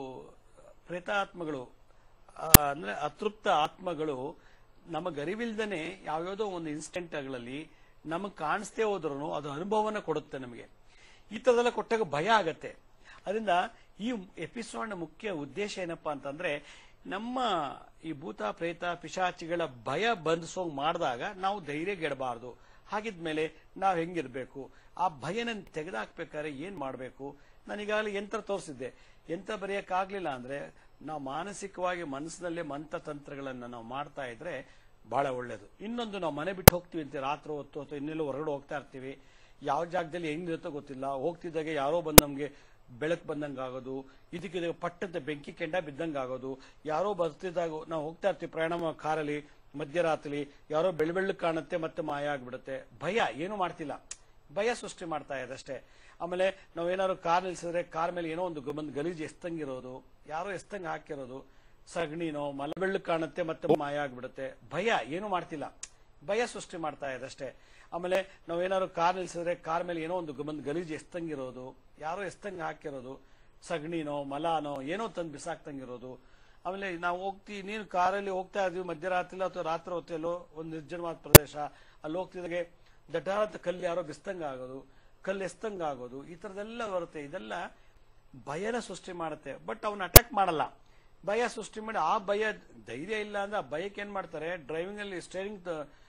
ಪ್ರೇತಾತ್ಮಗಳು ಆ, ಅಂದ್ರೆ ಅತೃಪ್ತ ಆತ್ಮಗಳು ನಮಗೆ ಅರಿವಿಲ್ದನೆ ಯಾವ್ಯಾವುದೋ ಒಂದು ಇನ್ಸ್ಟೆಂಟ್ಗಳಲ್ಲಿ ನಮಗೆ ಕಾಣಿಸ್ತೇ ಹೋದ್ರೂ ಅದು ಅನುಭವನ ಕೊಡುತ್ತೆ ನಮಗೆ ಈ ಥರದೆಲ್ಲ ಕೊಟ್ಟಾಗ ಭಯ ಆಗತ್ತೆ ಅದರಿಂದ ಈ ಎಪಿಸೋಡ್ನ ಮುಖ್ಯ ಉದ್ದೇಶ ಏನಪ್ಪಾ ಅಂತಂದ್ರೆ ನಮ್ಮ ಈ ಭೂತ ಪ್ರೇತ ಪಿಶಾಚಿಗಳ ಭಯ ಬಂಧಿಸೋಂಗ್ ಮಾಡಿದಾಗ ನಾವು ಧೈರ್ಯ ಗೆಡಬಾರ್ದು ಹಾಗಿದ್ಮೇಲೆ ನಾವು ಹೆಂಗಿರ್ಬೇಕು ಆ ಭಯನ ತೆಗೆದಾಕ್ಬೇಕಾದ್ರೆ ಏನ್ ಮಾಡಬೇಕು ನಾನೀಗಾಗಲೇ ಯಂತ್ರ ತೋರಿಸಿದ್ದೆ ಯಂತ್ರ ಬರೆಯಕ್ಕಾಗ್ಲಿಲ್ಲ ಅಂದ್ರೆ ನಾವು ಮಾನಸಿಕವಾಗಿ ಮನಸ್ಸಿನಲ್ಲೇ ಮಂತ್ರತಂತ್ರಗಳನ್ನ ನಾವು ಮಾಡ್ತಾ ಇದ್ರೆ ಬಹಳ ಒಳ್ಳೇದು ಇನ್ನೊಂದು ನಾವು ಮನೆ ಬಿಟ್ಟು ಹೋಗ್ತೀವಿ ಅಂತ ರಾತ್ರಿ ಹೊತ್ತು ಅಥವಾ ಇನ್ನೆಲ್ಲೋ ಹೊರಗಡೆ ಹೋಗ್ತಾ ಇರ್ತೀವಿ ಯಾವ ಜಾಗದಲ್ಲಿ ಹೆಂಗಿರುತ್ತೋ ಗೊತ್ತಿಲ್ಲ ಹೋಗ್ತಿದ್ದಾಗೆ ಯಾರೋ ಬಂದು ನಮ್ಗೆ ಬೆಳಕು ಬಂದಂಗೆ ಆಗೋದು ಇದಕ್ಕೆ ಪಟ್ಟಂತ ಬೆಂಕಿ ಕೆಂಡ ಬಿದ್ದಂಗೆ ಆಗೋದು ಯಾರೋ ಬರ್ತಿದ್ದಾಗ ನಾವು ಹೋಗ್ತಾ ಇರ್ತೀವಿ ಪ್ರಯಾಣ ಮಾ- ಕಾರಲ್ಲಿ ಮಧ್ಯರಾತ್ರಿ ಯಾರೋ ಬೆಳ್ಳ ಬೆಳ್ಳಗ್ ಕಾಣುತ್ತೆ ಮತ್ತೆ ಮಾಯ ಆಗ್ಬಿಡುತ್ತೆ ಭಯ ಏನು ಮಾಡ್ತಿಲ್ಲ ಭಯ ಸೃಷ್ಟಿ ಮಾಡ್ತಾ ಇದೆ ಅಷ್ಟೇ ಆಮೇಲೆ ನಾವೇನಾದ್ರು ಕಾರ್ ನಿಲ್ಸಿದ್ರೆ ಕಾರ್ ಮೇಲೆ ಏನೋ ಒಂದು ಗ- ಒಂದು ಗಲೀಜು ಎಸ್ತಂಗಿರೋದು ಯಾರೋ ಎಸ್ತಂಗ್ ಹಾಕಿರೋದು ಸಗಣಿನೋ ಮಲಬೆಳ್ಳು ಕಾಣುತ್ತೆ ಮತ್ತೆ ಮಾಯ ಆಗ್ಬಿಡುತ್ತೆ ಭಯ ಏನು ಮಾಡ್ತಿಲ್ಲ ಭಯ ಸೃಷ್ಟಿ ಮಾಡ್ತಾ ಇದೆ ಅಷ್ಟೇ ಆಮೇಲೆ ನಾವೇನಾದ್ರು ಕಾರ್ ನಿಲ್ಸಿದ್ರೆ ಕಾರ್ ಮೇಲೆ ಏನೋ ಒಂದು ಗ- ಒಂದು ಗಲೀಜು ಎಸ್ತಂಗಿರೋದು ಯಾರೋ ಎಸ್ತಂಗ್ ಹಾಕಿರೋದು ಸಗಣಿನೋ ಮಲಾನೋ ಏನೋ ತಂದು ಬಿಸಾಕ್ತಂಗಿರೋದು ಆಮೇಲೆ ನಾವು ಹೋಗ್ತೀವಿ ನೀನು ಕಾರಲ್ಲಿ ಹೋಗ್ತಾ ಇದೀವಿ ಮಧ್ಯರಾತ್ರಿ ಅಥವಾ ರಾತ್ರಿ ಹೊತ್ತೆಲ್ಲೋ ಒಂದು ನಿರ್ಜನವಾದ ಪ್ರದೇಶ ಅಲ್ಲಿ ಹೋಗ್ತಿದ್ದಾಗೆ ದಟ್ಟಾದ ಕಲ್ಲು ಯಾರೋ ಬಿಸ್ತಂಗ ಆಗೋದು ಕಲ್ಲು ಎಸ್ತಂಗ ಆಗೋದು ಈ ತರದೆಲ್ಲ ಬರುತ್ತೆ ಇದೆಲ್ಲ ಭಯನ ಸೃಷ್ಟಿ ಮಾಡುತ್ತೆ ಬಟ್ ಅವನ್ನ ಅಟ್ಯಾಕ್ ಮಾಡಲ್ಲ ಭಯ ಸೃಷ್ಟಿ ಮಾಡಿ ಆ ಭಯ ಧೈರ್ಯ ಇಲ್ಲ ಅಂದ್ರೆ ಆ ಭಯಕ್ಕೆ ಏನ್ ಮಾಡ್ತಾರೆ ಡ್ರೈವಿಂಗ್ ಅಲ್ಲಿ ಸ್ಟೇರಿಂಗ್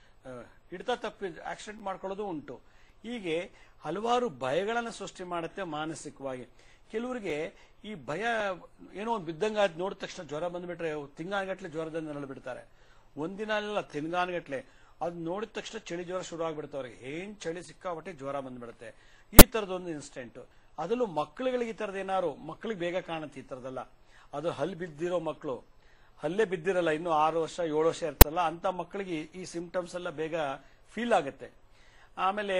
ಹಿಡಿತ ತಪ್ಪಿ ಆಕ್ಸಿಡೆಂಟ್ ಮಾಡ್ಕೊಳ್ಳೋದು ಉಂಟು ಹೀಗೆ ಹಲವಾರು ಭಯಗಳನ್ನ ಸೃಷ್ಟಿ ಮಾಡುತ್ತೆ ಮಾನಸಿಕವಾಗಿ ಕೆಲವರಿಗೆ ಈ ಭಯ ಏನೋ ಒಂದು ಬಿದ್ದಂಗ ಆದ್ ನೋಡಿದ ತಕ್ಷಣ ಜ್ವರ ಬಂದ್ಬಿಟ್ರೆ ತಿಂಗಾನಗಟ್ಲೆ ಜ್ವರದಿಂದ ನರಳು ಒಂದಿನ ಅಲ್ಲ ತಿಂಗಾನಗಟ್ಲೆ ಅದು ನೋಡಿದ ತಕ್ಷಣ ಚಳಿ ಜ್ವರ ಶುರು ಆಗ್ಬಿಡುತ್ತೆ ಅವ್ರಿಗೆ ಏನ್ ಚಳಿ ಸಿಕ್ಕಾಪಟ್ಟೆ ಜ್ವರ ಬಂದ್ಬಿಡುತ್ತೆ ಈ ತರದೊಂದು ಇನ್ಸ್ಟೆಂಟ್ ಅದರಲ್ಲೂ ಮಕ್ಕಳುಗಳಿಗೆ ಈ ತರದ್ ಏನಾರು ಮಕ್ಕಳಿಗೆ ಬೇಗ ಕಾಣುತ್ತೆ ಈ ತರದೆಲ್ಲ ಅದು ಹಲ್ ಬಿದ್ದಿರೋ ಮಕ್ಕಳು ಹಲ್ಲೇ ಬಿದ್ದಿರಲ್ಲ ಇನ್ನು ಆರು ವರ್ಷ ಏಳು ವರ್ಷ ಇರ್ತಲ್ಲ ಅಂತ ಮಕ್ಕಳಿಗೆ ಈ ಸಿಂಪ್ಟಮ್ಸ್ ಎಲ್ಲ ಬೇಗ ಫೀಲ್ ಆಗುತ್ತೆ ಆಮೇಲೆ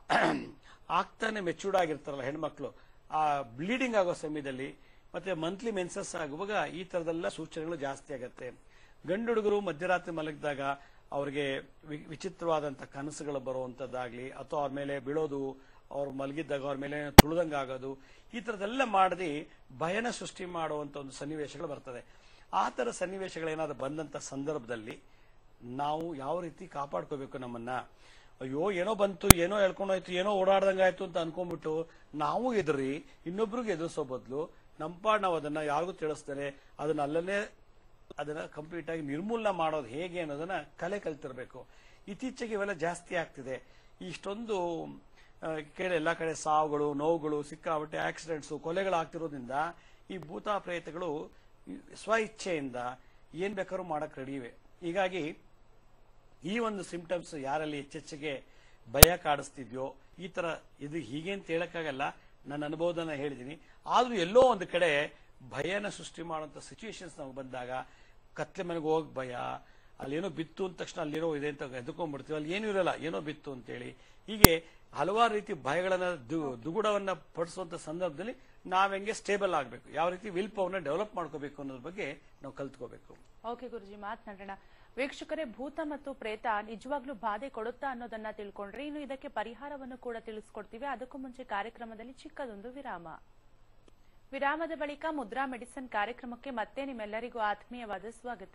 ಆಗ್ತಾನೆ ಮೆಚೂರ್ಡ್ ಆಗಿರ್ತಾರಲ್ಲ ಹೆಣ್ಮಕ್ಳು ಆ ಬ್ಲೀಡಿಂಗ್ ಆಗೋ ಸಮಯದಲ್ಲಿ ಮತ್ತೆ ಮಂತ್ಲಿ ಮೆನ್ಸಸ್ ಆಗುವಾಗ ಈ ತರದೆಲ್ಲ ಸೂಚನೆಗಳು ಜಾಸ್ತಿ ಆಗುತ್ತೆ ಗಂಡು ಹುಡುಗರು ಮಧ್ಯರಾತ್ರಿ ಮಲಗಿದಾಗ ಅವ್ರಿಗೆ ವಿ- ವಿಚಿತ್ರವಾದಂತ ಕನಸುಗಳು ಬರುವಂತದ್ದಾಗ್ಲಿ ಅಥವಾ ಅವ್ರ ಮೇಲೆ ಬೀಳೋದು ಅವ್ರು ಮಲಗಿದ್ದಾಗ ಅವ್ರ ಮೇಲೆ ತುಳಿದಂಗ ಆಗೋದು ಈ ತರದೆಲ್ಲ ಮಾಡದಿ ಭಯನ ಸೃಷ್ಟಿ ಮಾಡುವಂತ ಒಂದು ಸನ್ನಿವೇಶಗಳು ಬರ್ತದೆ ಆ ತರ ಸನ್ನಿವೇಶಗಳೇನಾದ್ರು ಬಂದಂತ ಸಂದರ್ಭದಲ್ಲಿ ನಾವು ಯಾವ ರೀತಿ ಕಾಪಾಡ್ಕೋಬೇಕು ನಮ್ಮನ್ನ ಅಯ್ಯೋ ಏನೋ ಬಂತು ಏನೋ ಹೇಳ್ಕೊಂಡೋಯ್ತು ಏನೋ ಓಡಾಡ್ದಂಗಾಯ್ತು ಅಂತ ಅನ್ಕೊಂಡ್ಬಿಟ್ಟು ನಾವು ಎದುರಿ ಇನ್ನೊಬ್ರಿಗೆ ಎದುರಿಸೋ ಬದಲು ನಮ್ಮ ಪಾಡ್ ನಾವು ಅದನ್ನ ಯಾರಿಗೂ ತಿಳಿಸ್ತಾರೆ ಅದನ್ನ ಅಲ್ಲೇ ಅದನ್ನ ಕಂಪ್ಲೀಟ್ ಆಗಿ ನಿರ್ಮೂಲನೆ ಮಾಡೋದು ಹೇಗೆ ಅನ್ನೋದನ್ನ ಕಲೆ ಕಲ್ತಿರ್ಬೇಕು ಇತ್ತೀಚೆಗೆ ಇವೆಲ್ಲ ಜಾಸ್ತಿ ಆಗ್ತಿದೆ ಇಷ್ಟೊಂದು ಆ, ಕೇಳಿ ಎಲ್ಲ ಕಡೆ ಸಾವುಗಳು ನೋವುಗಳು ಸಿಕ್ಕಾಬಟ್ಟೆ ಆಕ್ಸಿಡೆಂಟ್ಸ್ ಕೊಲೆಗಳಾಗ್ತಿರೋದ್ರಿಂದ ಈ ಭೂತ ಪ್ರೇತಗಳು ಸ್ವ ಇಚ್ಛೆಯಿಂದ ಏನ್ ಬೇಕಾದ್ರೂ ಮಾಡಕ್ ರೆಡಿ ಇವೆ ಹೀಗಾಗಿ ಈ ಒಂದು ಸಿಂಪ್ಟಮ್ಸ್ ಯಾರಲ್ಲಿ ಹೆಚ್ಚೆಚ್ಚಿಗೆ ಭಯ ಕಾಡಿಸ್ತಿದ್ಯೋ ಈ ತರ ಇದು ಹೀಗೆ ಅಂತ ಹೇಳಕ್ಕಾಗಲ್ಲ ನನ್ನ ಅನುಭವದನ್ನ ಹೇಳಿದೀನಿ ಆದ್ರೂ ಎಲ್ಲೋ ಒಂದು ಕಡೆ ಭಯನ ಸೃಷ್ಟಿ ಮಾಡುವಂತ ಸಿಚುವೇಶನ್ಸ್ ನಮ್ಗೆ ಬಂದಾಗ ಕತ್ಲೆ ಮನೆಗೆ ಹೋಗಕ್ ಭಯ ಅಲ್ಲೇನೋ ಬಿತ್ತು ಅಂದ ತಕ್ಷಣ ಅಲ್ಲಿರೋ ಇದೆ ಅಂತ ಎದ್ಕೊಂಡ್ಬಿಡ್ತೀವಿ ಅಲ್ಲಿ ಏನೂ ಇರಲ್ಲ ಏನೋ ಬಿತ್ತು ಅಂತೇಳಿ ಹೀಗೆ ಹಲವಾರು ರೀತಿ ಭಯಗಳನ್ನ ದು- ದುಗುಡವನ್ನ ಪಡಿಸುವಂತ ಸಂದರ್ಭದಲ್ಲಿ ನಾವ್ ಹೆಂಗೆ ಸ್ಟೇಬಲ್ ಆಗ್ಬೇಕು ಯಾವ ರೀತಿ ವಿಲ್ ಪವರ್ನ ಡೆವಲಪ್ ಮಾಡ್ಕೋಬೇಕು ಅನ್ನೋದ್ರ ಬಗ್ಗೆ ನಾವು ಕಲ್ತ್ಕೋಬೇಕು ಓಕೆ ಗುರುಜಿ ಮಾತನಾಡೋಣ ವೀಕ್ಷಕರೇ ಭೂತ ಮತ್ತು ಪ್ರೇತ ನಿಜವಾಗ್ಲೂ ಬಾಧೆ ಕೊಡುತ್ತಾ ಅನ್ನೋದನ್ನ ತಿಳ್ಕೊಂಡ್ರೆ ಇನ್ನು ಇದಕ್ಕೆ ಪರಿಹಾರವನ್ನು ಕೂಡ ತಿಳಿಸ್ಕೊಡ್ತೀವಿ ಅದಕ್ಕೂ ಮುಂಚೆ ಕಾರ್ಯಕ್ರಮದಲ್ಲಿ ಚಿಕ್ಕದೊಂದು ವಿರಾಮ ವಿರಾಮದ ಬಳಿಕ ಮುದ್ರಾ ಮೆಡಿಸಿನ್ ಕಾರ್ಯಕ್ರಮಕ್ಕೆ ಮತ್ತೆ ನಿಮ್ಮೆಲ್ಲರಿಗೂ ಆತ್ಮೀಯವಾದ ಸ್ವಾಗತ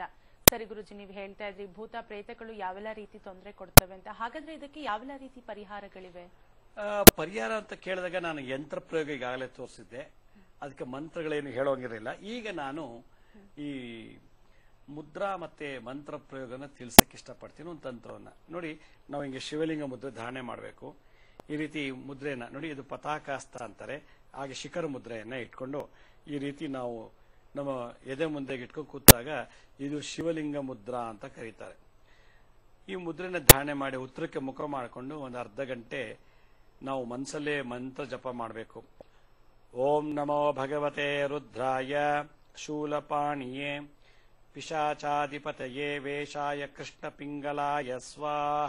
ಸರಿ ಗುರುಜಿ ನೀವು ಹೇಳ್ತಾ ಇದ್ರಿ ಭೂತ ಪ್ರೇತಗಳು ಯಾವೆಲ್ಲ ರೀತಿ ತೊಂದರೆ ಕೊಡ್ತವೆ ಅಂತ ಹಾಗಾದ್ರೆ ಇದಕ್ಕೆ ಯಾವೆಲ್ಲ ರೀತಿ ಪರಿಹಾರಗಳಿವೆ ಆ, ಪರಿಹಾರ ಅಂತ ಕೇಳಿದಾಗ ನಾನು ಯಂತ್ರ ಪ್ರಯೋಗ ಈಗಾಗಲೇ ತೋರಿಸಿದ್ದೆ ಅದಕ್ಕೆ ಮಂತ್ರಗಳೇನು ಹೇಳೋಂಗಿರಲಿಲ್ಲ ಈಗ ನಾನು ಈ ಮುದ್ರಾ ಮತ್ತೆ ಮಂತ್ರ ಪ್ರಯೋಗನ ತಿಳಿಸಕ್ಕೆ ಇಷ್ಟಪಡ್ತೀನಿ ಒಂದು ತಂತ್ರವನ್ನ ನೋಡಿ ನಾವು ಹಿಂಗೆ ಶಿವಲಿಂಗ ಮುದ್ರೆ ಧಾರಣೆ ಮಾಡಬೇಕು ಈ ರೀತಿ ಮುದ್ರೆಯನ್ನ ನೋಡಿ ಇದು ಪತಾಕಾಸ್ತ ಅಂತಾರೆ ಹಾಗೆ ಶಿಖರ ಮುದ್ರೆಯನ್ನ ಇಟ್ಕೊಂಡು ಈ ರೀತಿ ನಾವು ನಮ್ಮ ಎದೆ ಮುಂದೆಗೆ ಇಟ್ಕೊಂಡು ಕೂತಾಗ ಇದು ಶಿವಲಿಂಗ ಮುದ್ರಾ ಅಂತ ಕರೀತಾರೆ ಈ ಮುದ್ರೆನ ಧಾರಣೆ ಮಾಡಿ ಉತ್ತರಕ್ಕೆ ಮುಖ ಮಾಡಿಕೊಂಡು ಒಂದು ಅರ್ಧ ಗಂಟೆ ನಾವು ಮನಸ್ಸಲ್ಲೇ ಮಂತ್ರ ಜಪ ಮಾಡಬೇಕು ಓಂ ನಮೋ ಭಗವತೆ ರುದ್ರಾಯ ಶೂಲಪಾಣಿಯೇ ಪಿಶಾಚಾಧಿಪತಯೇ ವೇಷಾಯ ಕೃಷ್ಣ ಪಿಂಗಲಾಯ ಸ್ವಾಹ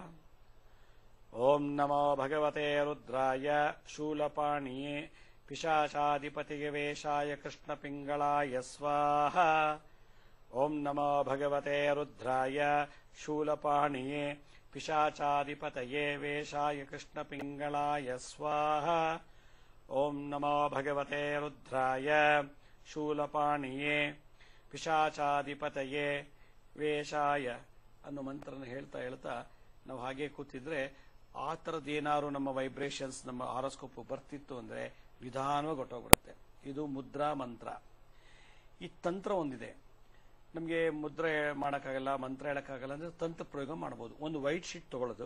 ಓಂ ನಮೋ ಭಗವತೆ ರುದ್ರಾಯ ಶೂಲಪಾಣಿಯೇ ಪಿಶಾಚಾಧಿಪತಿಗೆ ವೇಷಾಯ ಕೃಷ್ಣ ಪಿಂಗಳಾಯ ಸ್ವಾಹ ಓಂ ನಮೋ ಭಗವತೆ ರುದ್ರಾಯ ಶೂಲಪಾಣಿಯೇ ಪಿಶಾಚಾಧಿಪತಯೇ ವೇಷಾಯ ಕೃಷ್ಣ ಪಿಂಗಳಾಯ ಸ್ವಾಹ ಓಂ ನಮೋ ಭಗವತೆ ರುದ್ರಾಯ ಶೂಲಪಾಣಿಯೇ ಪಿಶಾಚಾಧಿಪತಯೇ ವೇಷಾಯ ಅನ್ನೋ ಮಂತ್ರನ ಹೇಳ್ತಾ ಹೇಳ್ತಾ ನಾವು ಹಾಗೆ ಕೂತಿದ್ರೆ ಆ ಥರದ್ದೇನಾದ್ರು ನಮ್ಮ ವೈಬ್ರೇಷನ್ಸ್ ನಮ್ಮ ಆರೋಸ್ಕೋಪ್ ಬರ್ತಿತ್ತು ಅಂದ್ರೆ ನಿಧಾನವಾಗಿ ಹೊಟ್ಟೋಗ್ಬಿಡುತ್ತೆ ಇದು ಮುದ್ರಾ ಮಂತ್ರ ಈ ತಂತ್ರ ಒಂದಿದೆ ನಮಗೆ ಮುದ್ರೆ ಮಾಡೋಕ್ಕಾಗಲ್ಲ ಮಂತ್ರ ಹೇಳಕ್ಕಾಗಲ್ಲ ಅಂದ್ರೆ ತಂತ್ರ ಪ್ರಯೋಗ ಮಾಡ್ಬೋದು ಒಂದು ವೈಟ್ ಶೀಟ್ ತಗೊಳ್ಳೋದು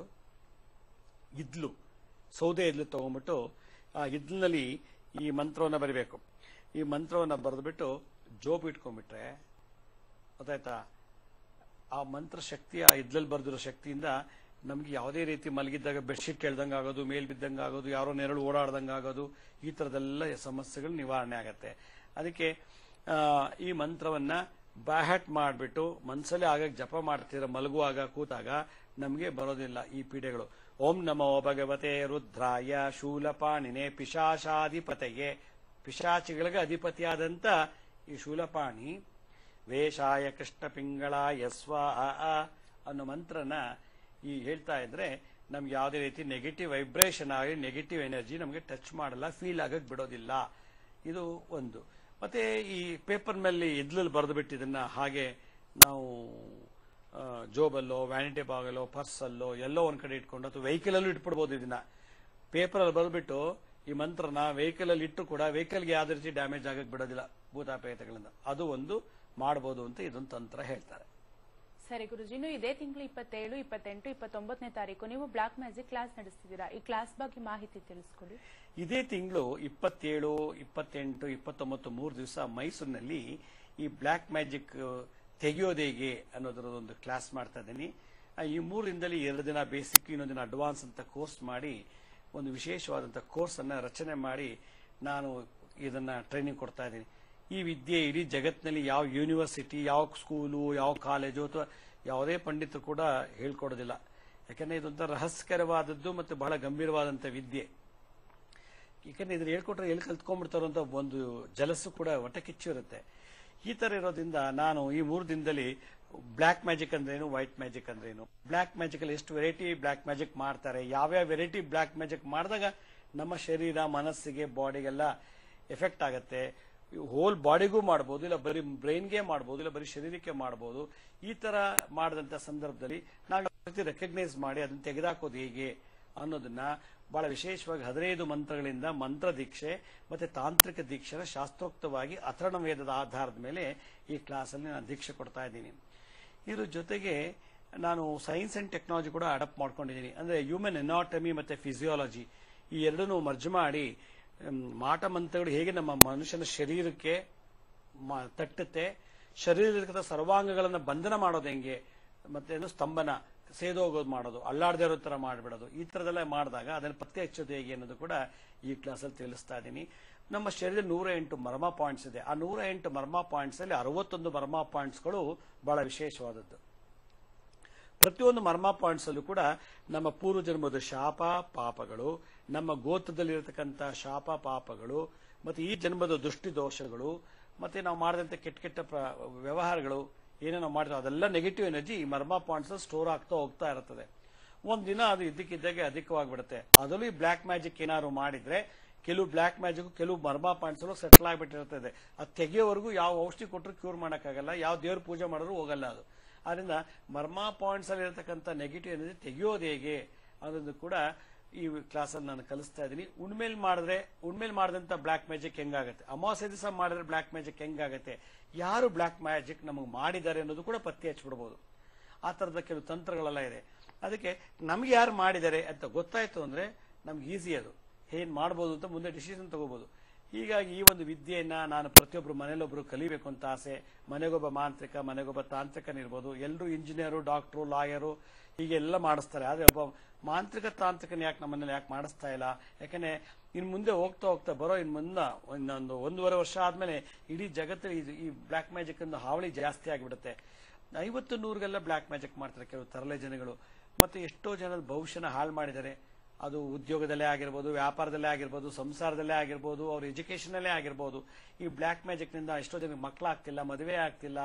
ಇದ್ಲು ಸೌದೆ ಇದ್ಲು ತಗೊಂಡ್ಬಿಟ್ಟು ಆ ಇದ್ಲಿನಲ್ಲಿ ಈ ಮಂತ್ರವನ್ನ ಬರಿಬೇಕು ಈ ಮಂತ್ರವನ್ನ ಬರೆದ್ಬಿಟ್ಟು ಜೋಬ್ ಇಟ್ಕೊಂಡ್ಬಿಟ್ರೆ ಗೊತ್ತಾಯ್ತಾ ಆ ಮಂತ್ರ ಶಕ್ತಿ ಆ ಇದ್ಲಲ್ಲಿ ಬರೆದಿರೋ ಶಕ್ತಿಯಿಂದ ನಮ್ಗೆ ಯಾವುದೇ ರೀತಿ ಮಲಗಿದ್ದಾಗ ಬೆಡ್ಶೀಟ್ ಎಳ್ದಂಗೆ ಆಗೋದು ಮೇಲ್ ಬಿದ್ದಂಗೆ ಆಗೋದು ಯಾರೋ ನೆರಳು ಓಡಾಡ್ದಂಗೆ ಆಗೋದು ಈ ಥರದೆಲ್ಲ ಸಮಸ್ಯೆಗಳು ನಿವಾರಣೆ ಆಗತ್ತೆ ಅದಕ್ಕೆ ಆ, ಈ ಮಂತ್ರವನ್ನ ಬ್ಯಾಹಟ್ ಮಾಡಿಬಿಟ್ಟು ಮನಸ್ಸಲ್ಲಿ ಆಗಾಗ ಜಪ ಮಾಡ್ತೀರ ಮಲಗುವಾಗ ಕೂತಾಗ ನಮಗೆ ಬರೋದಿಲ್ಲ ಈ ಪೀಡೆಗಳು ಓಂ ನಮೋ ಭಗವತೆ ರುದ್ರಾಯ ಶೂಲಪಾಣಿನೇ ಪಿಶಾಚಾಧಿಪತೆಗೆ ಪಿಶಾಚಿಗಳಿಗೆ ಅಧಿಪತಿಯಾದಂತ ಈ ಶೂಲಪಾಣಿ ವೇಷಾಯ ಕೃಷ್ಣ ಪಿಂಗಳಾಯ ಸ್ವ ಅನ್ನೋ ಮಂತ್ರನ ಈ ಹೇಳ್ತಾ ಇದ್ರೆ ನಮ್ಗೆ ಯಾವುದೇ ರೀತಿ ನೆಗೆಟಿವ್ ವೈಬ್ರೇಷನ್ ಆಗಿ ನೆಗೆಟಿವ್ ಎನರ್ಜಿ ನಮಗೆ ಟಚ್ ಮಾಡಲ್ಲ ಫೀಲ್ ಆಗಕ್ ಬಿಡೋದಿಲ್ಲ ಇದು ಒಂದು ಮತ್ತೆ ಈ ಪೇಪರ್ ಮೇಲೆ ಇದ್ಲಲ್ಲಿ ಬರೆದು ಬಿಟ್ಟಿದ್ದನ್ನ ಹಾಗೆ ನಾವು ಆ, ಜೋಬಲ್ಲೋ ವ್ಯಾನಿಟಿ ಬಾಗಲ್ಲೋ ಪರ್ಸಲ್ಲೋ ಎಲ್ಲೋ ಒಂದ್ ಕಡೆ ಇಟ್ಕೊಂಡು ಅಥವಾ ವೆಹಿಕಲ್ ಅಲ್ಲೂ ಇಟ್ಬಿಡ್ಬೋದು ಇದನ್ನ ಪೇಪರ್ ಅಲ್ಲಿ ಬರೆದ್ಬಿಟ್ಟು ಈ ಮಂತ್ರನ ವೆಹಿಕಲ್ ಅಲ್ಲಿ ಇಟ್ಟು ಕೂಡ ವೆಹಿಕಲ್ಗೆ ಯಾವುದೇ ರೀತಿ ಡ್ಯಾಮೇಜ್ ಆಗಕ್ ಬಿಡೋದಿಲ್ಲ ಭೂತಾಪೇತಗಳಿಂದ ಅದು ಒಂದು ಮಾಡಬಹುದು ಅಂತ ಇದೊಂದು ತಂತ್ರ ಹೇಳ್ತಾರೆ ಸರಿ ಗುರುಜಿ ಇನ್ನು ಇದೇ ತಿಂಗಳು ಇಪ್ಪತ್ತೇಳು ಇಪ್ಪತ್ತೆಂಟು ಇಪ್ಪತ್ತೊಂಬತ್ತನೇ ತಾರೀಕು ನೀವು ಬ್ಲಾಕ್ ಮ್ಯಾಜಿಕ್ ಕ್ಲಾಸ್ ನಡೆಸ್ತಿದ್ದೀರಾ ಈ ಕ್ಲಾಸ್ ಬಗ್ಗೆ ಮಾಹಿತಿ ತಿಳಿಸ್ಕೊಡಿ ಇದೇ ತಿಂಗಳು ಇಪ್ಪತ್ತೇಳು ಇಪ್ಪತ್ತೆಂಟು ಇಪ್ಪತ್ತೊಂಬತ್ತು ಮೂರು ದಿವಸ ಮೈಸೂರಿನಲ್ಲಿ ಈ ಬ್ಲ್ಯಾಕ್ ಮ್ಯಾಜಿಕ್ ತೆಗೆಯೋದು ಹೇಗೆ ಅನ್ನೋದರ ಒಂದು ಕ್ಲಾಸ್ ಮಾಡ್ತಾ ಇದ್ದೀನಿ ಆ, ಈ ಮೂರು ದಿನದಲ್ಲಿ ಎರಡು ದಿನ ಬೇಸಿಕ್ ಇನ್ನೊಂದು ದಿನ ಅಡ್ವಾನ್ಸ್ ಅಂತ ಕೋರ್ಸ್ ಮಾಡಿ ಒಂದು ವಿಶೇಷವಾದಂಥ ಕೋರ್ಸ್ ಅನ್ನ ರಚನೆ ಮಾಡಿ ನಾನು ಇದನ್ನ ಟ್ರೈನಿಂಗ್ ಕೊಡ್ತಾ ಇದ್ದೀನಿ ಈ ವಿದ್ಯೆ ಇಡೀ ಜಗತ್ತಿನಲ್ಲಿ ಯಾವ ಯೂನಿವರ್ಸಿಟಿ ಯಾವ ಸ್ಕೂಲು ಯಾವ ಕಾಲೇಜು ಅಥವಾ ಯಾವುದೇ ಪಂಡಿತರು ಕೂಡ ಹೇಳ್ಕೊಡೋದಿಲ್ಲ ಯಾಕಂದ್ರೆ ಇದೊಂಥರ ರಹಸ್ಯಕರವಾದದ್ದು ಮತ್ತು ಬಹಳ ಗಂಭೀರವಾದಂಥ ವಿದ್ಯೆ ಯಾಕಂದ್ರೆ ಇದನ್ನ ಹೇಳ್ಕೊಟ್ರೆ ಎಲ್ಲಿ ಕಲ್ತ್ಕೊಂಡ್ಬಿಡ್ತಾರೋ ಅಂತ ಒಂದು ಜಲಸ್ಸು ಕೂಡ ಹೊಟ್ಟೆ ಕಿಚ್ಚು ಇರುತ್ತೆ ಈ ತರ ಇರೋದ್ರಿಂದ ನಾನು ಈ ಮೂರು ದಿನದಲ್ಲಿ ಬ್ಲ್ಯಾಕ್ ಮ್ಯಾಜಿಕ್ ಅಂದ್ರೇನು ವೈಟ್ ಮ್ಯಾಜಿಕ್ ಅಂದ್ರೇನು ಬ್ಲ್ಯಾಕ್ ಮ್ಯಾಜಿಕ್ ಅಲ್ಲಿ ಎಷ್ಟು ವೆರೈಟಿ ಬ್ಲ್ಯಾಕ್ ಮ್ಯಾಜಿಕ್ ಮಾಡ್ತಾರೆ ಯಾವ್ಯಾವ ವೆರೈಟಿ ಬ್ಲ್ಯಾಕ್ ಮ್ಯಾಜಿಕ್ ಮಾಡಿದಾಗ ನಮ್ಮ ಶರೀರ ಮನಸ್ಸಿಗೆ ಬಾಡಿಗೆಲ್ಲ ಎಫೆಕ್ಟ್ ಆಗುತ್ತೆ ಹೋಲ್ ಬಾಡಿಗೂ ಮಾಡ್ಬೋದು ಇಲ್ಲ ಬರೀ ಬ್ರೈನ್ಗೆ ಮಾಡ್ಬೋದು ಇಲ್ಲ ಬರೀ ಶರೀರಕ್ಕೆ ಮಾಡ್ಬೋದು ಈ ತರ ಮಾಡಿದಂತ ಸಂದರ್ಭದಲ್ಲಿ ನಾವು ರೆಕಗ್ನೈಸ್ ಮಾಡಿ ಅದನ್ನ ತೆಗೆದಾಕೋದು ಹೇಗೆ ಅನ್ನೋದನ್ನ ಬಹಳ ವಿಶೇಷವಾಗಿ ಹದಿನೈದು ಮಂತ್ರಗಳಿಂದ ಮಂತ್ರ ದೀಕ್ಷೆ ಮತ್ತೆ ತಾಂತ್ರಿಕ ದೀಕ್ಷೆನ ಶಾಸ್ತ್ರೋಕ್ತವಾಗಿ ಅಥರ್ಣ ವೇದದ ಆಧಾರದ ಮೇಲೆ ಈ ಕ್ಲಾಸಲ್ಲಿ ನಾನು ದೀಕ್ಷೆ ಕೊಡ್ತಾ ಇದ್ದೀನಿ ಇದ್ರ ಜೊತೆಗೆ ನಾನು ಸೈನ್ಸ್ ಅಂಡ್ ಟೆಕ್ನಾಲಜಿ ಕೂಡ ಅಡಾಪ್ಟ್ ಮಾಡ್ಕೊಂಡಿದ್ದೀನಿ ಅಂದ್ರೆ ಹ್ಯೂಮನ್ ಎನಾಟಮಿ ಮತ್ತೆ ಫಿಸಿಯಾಲಜಿ ಈ ಎರಡನ್ನೂ ಮರ್ಜ್ ಮಾಡಿ ಮ್, ಮಾಟ ಮಂತ್ರಗಳು ಹೇಗೆ ನಮ್ಮ ಮನುಷ್ಯನ ಶರೀರಕ್ಕೆ ಮ- ತಟ್ಟುತ್ತೆ ಶರೀರದ ಸರ್ವಾಂಗಗಳನ್ನ ಬಂಧನ ಮಾಡೋದು ಹೆಂಗೆ ಮತ್ತೆ ಏನು ಸ್ತಂಭನ ಸೇದೋಗೋದು ಮಾಡೋದು ಅಲ್ಲಾಡದೇ ಇರೋ ತರ ಮಾಡಿಬಿಡೋದು ಈ ತರದೆಲ್ಲ ಮಾಡಿದಾಗ ಅದನ್ನ ಪತ್ತೆ ಹಚ್ಚೋದು ಹೇಗೆ ಅನ್ನೋದು ಕೂಡ ಈ ಕ್ಲಾಸಲ್ಲಿ ತಿಳಿಸ್ತಾ ಇದ್ದೀನಿ ನಮ್ಮ ಶರೀರದಲ್ಲಿ ನೂರ ಎಂಟು ಮರ್ಮ ಪಾಯಿಂಟ್ಸ್ ಇದೆ ಆ ನೂರ ಎಂಟು ಮರ್ಮ ಪಾಯಿಂಟ್ಸ್ ಅಲ್ಲಿ ಅರವತ್ತೊಂದು ಮರ್ಮ ಪಾಯಿಂಟ್ಸ್ಗಳು ಬಹಳ ವಿಶೇಷವಾದದ್ದು ಪ್ರತಿಯೊಂದು ಮರ್ಮ ಪಾಯಿಂಟ್ಸ್ ಅಲ್ಲೂ ಕೂಡ ನಮ್ಮ ಪೂರ್ವ ಜನ್ಮದ ಶಾಪ ಪಾಪಗಳು ನಮ್ಮ ಗೋತ್ರದಲ್ಲಿರತಕ್ಕಂಥ ಶಾಪ ಪಾಪಗಳು ಮತ್ತೆ ಈ ಜನ್ಮದ ದೃಷ್ಟಿ ದೋಷಗಳು ಮತ್ತೆ ನಾವು ಮಾಡಿದಂತ ಕೆಟ್ಟ ಕೆಟ್ಟ ಪ್ರ- ವ್ಯವಹಾರಗಳು ಏನೇ ನಾವು ಮಾಡಿದ್ರೆ ಅದೆಲ್ಲ ನೆಗೆಟಿವ್ ಎನರ್ಜಿ ಈ ಮರ್ಮ ಪಾಯಿಂಟ್ಸ್ ಸ್ಟೋರ್ ಆಗ್ತಾ ಹೋಗ್ತಾ ಇರ್ತದೆ ಒಂದ್ ದಿನ ಅದು ಇದ್ದಕ್ಕಿದ್ದಾಗೆ ಅಧಿಕವಾಗಿಬಿಡುತ್ತೆ ಅದರಲ್ಲೂ ಈ ಬ್ಲ್ಯಾಕ್ ಮ್ಯಾಜಿಕ್ ಏನಾದ್ರು ಮಾಡಿದ್ರೆ ಕೆಲವು ಬ್ಲ್ಯಾಕ್ ಮ್ಯಾಜಿಕ್ ಕೆಲವು ಮರ್ಮಾ ಪಾಯಿಂಟ್ಸ್ ಸೆಟ್ಲ್ ಆಗಿಬಿಟ್ಟಿರ್ತದೆ ಅದು ತೆಗೆಯೋವರೆಗೂ ಯಾವ ಔಷಧಿ ಕೊಟ್ಟರು ಕ್ಯೂರ್ ಮಾಡೋಕ್ಕಾಗಲ್ಲ ಯಾವ ದೇವ್ರ ಪೂಜೆ ಮಾಡಿದ್ರು ಹೋಗಲ್ಲ ಅದು ಆದ್ರಿಂದ ಮರ್ಮಾ ಪಾಯಿಂಟ್ಸ್ ಅಲ್ಲಿ ಇರತಕ್ಕಂಥ ನೆಗೆಟಿವ್ ಎನರ್ಜಿ ತೆಗೆಯೋದು ಹೇಗೆ ಅನ್ನೋದು ಕೂಡ ಈ ಕ್ಲಾಸಲ್ಲಿ ನಾನು ಕಲಿಸ್ತಾ ಇದ್ದೀನಿ ಉಣ್ಮೇಲ್ ಮಾಡಿದ್ರೆ ಉಣ್ಮೇಲ್ ಮಾಡಿದಂತ ಬ್ಲ್ಯಾಕ್ ಮ್ಯಾಜಿಕ್ ಹೆಂಗಾಗತ್ತೆ ಅಮಾವಾಸ್ಯ ದಿವಸ ಮಾಡಿದ್ರೆ ಬ್ಲ್ಯಾಕ್ ಮ್ಯಾಜಿಕ್ ಹೆಂಗಾಗತ್ತೆ ಯಾರು ಬ್ಲ್ಯಾಕ್ ಮ್ಯಾಜಿಕ್ ನಮಗೆ ಮಾಡಿದ್ದಾರೆ ಅನ್ನೋದು ಕೂಡ ಪತ್ತೆ ಹಚ್ಬಿಡ್ಬೋದು ಆ ತರದ ಕೆಲವು ತಂತ್ರಗಳೆಲ್ಲ ಇದೆ ಅದಕ್ಕೆ ನಮ್ಗೆ ಯಾರು ಮಾಡಿದ್ದಾರೆ ಅಂತ ಗೊತ್ತಾಯ್ತು ಅಂದ್ರೆ ನಮ್ಗೆ ಈಸಿ ಅದು ಏನ್ ಮಾಡ್ಬೋದು ಅಂತ ಮುಂದೆ ಡಿಸಿಷನ್ ತಗೋಬಹುದು ಹೀಗಾಗಿ ಈ ಒಂದು ವಿದ್ಯೆಯನ್ನ ನಾನು ಪ್ರತಿಯೊಬ್ಬರು ಮನೇಲೊಬ್ರು ಕಲಿಬೇಕು ಅಂತ ಆಸೆ ಮನೆಗೊಬ್ಬ ಮಾಂತ್ರಿಕ ಮನೆಗೊಬ್ಬ ತಾಂತ್ರಿಕನಿರ್ಬೋದು ಎಲ್ಲರೂ ಇಂಜಿನಿಯರು ಡಾಕ್ಟ್ರು ಲಾಯರು ಹೀಗೆಲ್ಲ ಮಾಡಿಸ್ತಾರೆ ಆದ್ರೆ ಒಬ್ಬ ಮಾಂತ್ರಿಕ ತಾಂತ್ರಿಕನ ಯಾಕೆ ನಮ್ಮನೇಲಿ ಯಾಕೆ ಮಾಡಿಸ್ತಾ ಇಲ್ಲ ಯಾಕಂದ್ರೆ ಇನ್ ಮುಂದೆ ಹೋಗ್ತಾ ಹೋಗ್ತಾ ಬರೋ ಇನ್ ಮುಂದ ಇನ್ನೊಂದು ಒಂದೂವರೆ ವರ್ಷ ಆದ್ಮೇಲೆ ಇಡೀ ಜಗತ್ತಲ್ಲಿ ಇದು- ಈ ಬ್ಲ್ಯಾಕ್ ಮ್ಯಾಜಿಕ್ ಒಂದು ಹಾವಳಿ ಜಾಸ್ತಿ ಆಗಿಬಿಡುತ್ತೆ ಐವತ್ತು ನೂರಿಗೆಲ್ಲ ಬ್ಲ್ಯಾಕ್ ಮ್ಯಾಜಿಕ್ ಮಾಡ್ತಾರೆ ಕೆಲವು ತರಲೆ ಜನಗಳು ಮತ್ತೆ ಎಷ್ಟೋ ಜನದ ಭವಿಷ್ಯನ ಹಾಳು ಮಾಡಿದ್ದಾರೆ ಅದು ಉದ್ಯೋಗದಲ್ಲೇ ಆಗಿರ್ಬೋದು ವ್ಯಾಪಾರದಲ್ಲೇ ಆಗಿರ್ಬೋದು ಸಂಸಾರದಲ್ಲೇ ಆಗಿರ್ಬೋದು ಅವ್ರ ಎಜುಕೇಶನಲ್ಲೇ ಆಗಿರ್ಬೋದು ಈ ಬ್ಲ್ಯಾಕ್ ಮ್ಯಾಜಿಕ್ ನಿಂದ ಎಷ್ಟೋ ಜನಕ್ಕೆ ಮಕ್ಕಳಾಗ್ತಿಲ್ಲ ಮದುವೆ ಆಗ್ತಿಲ್ಲ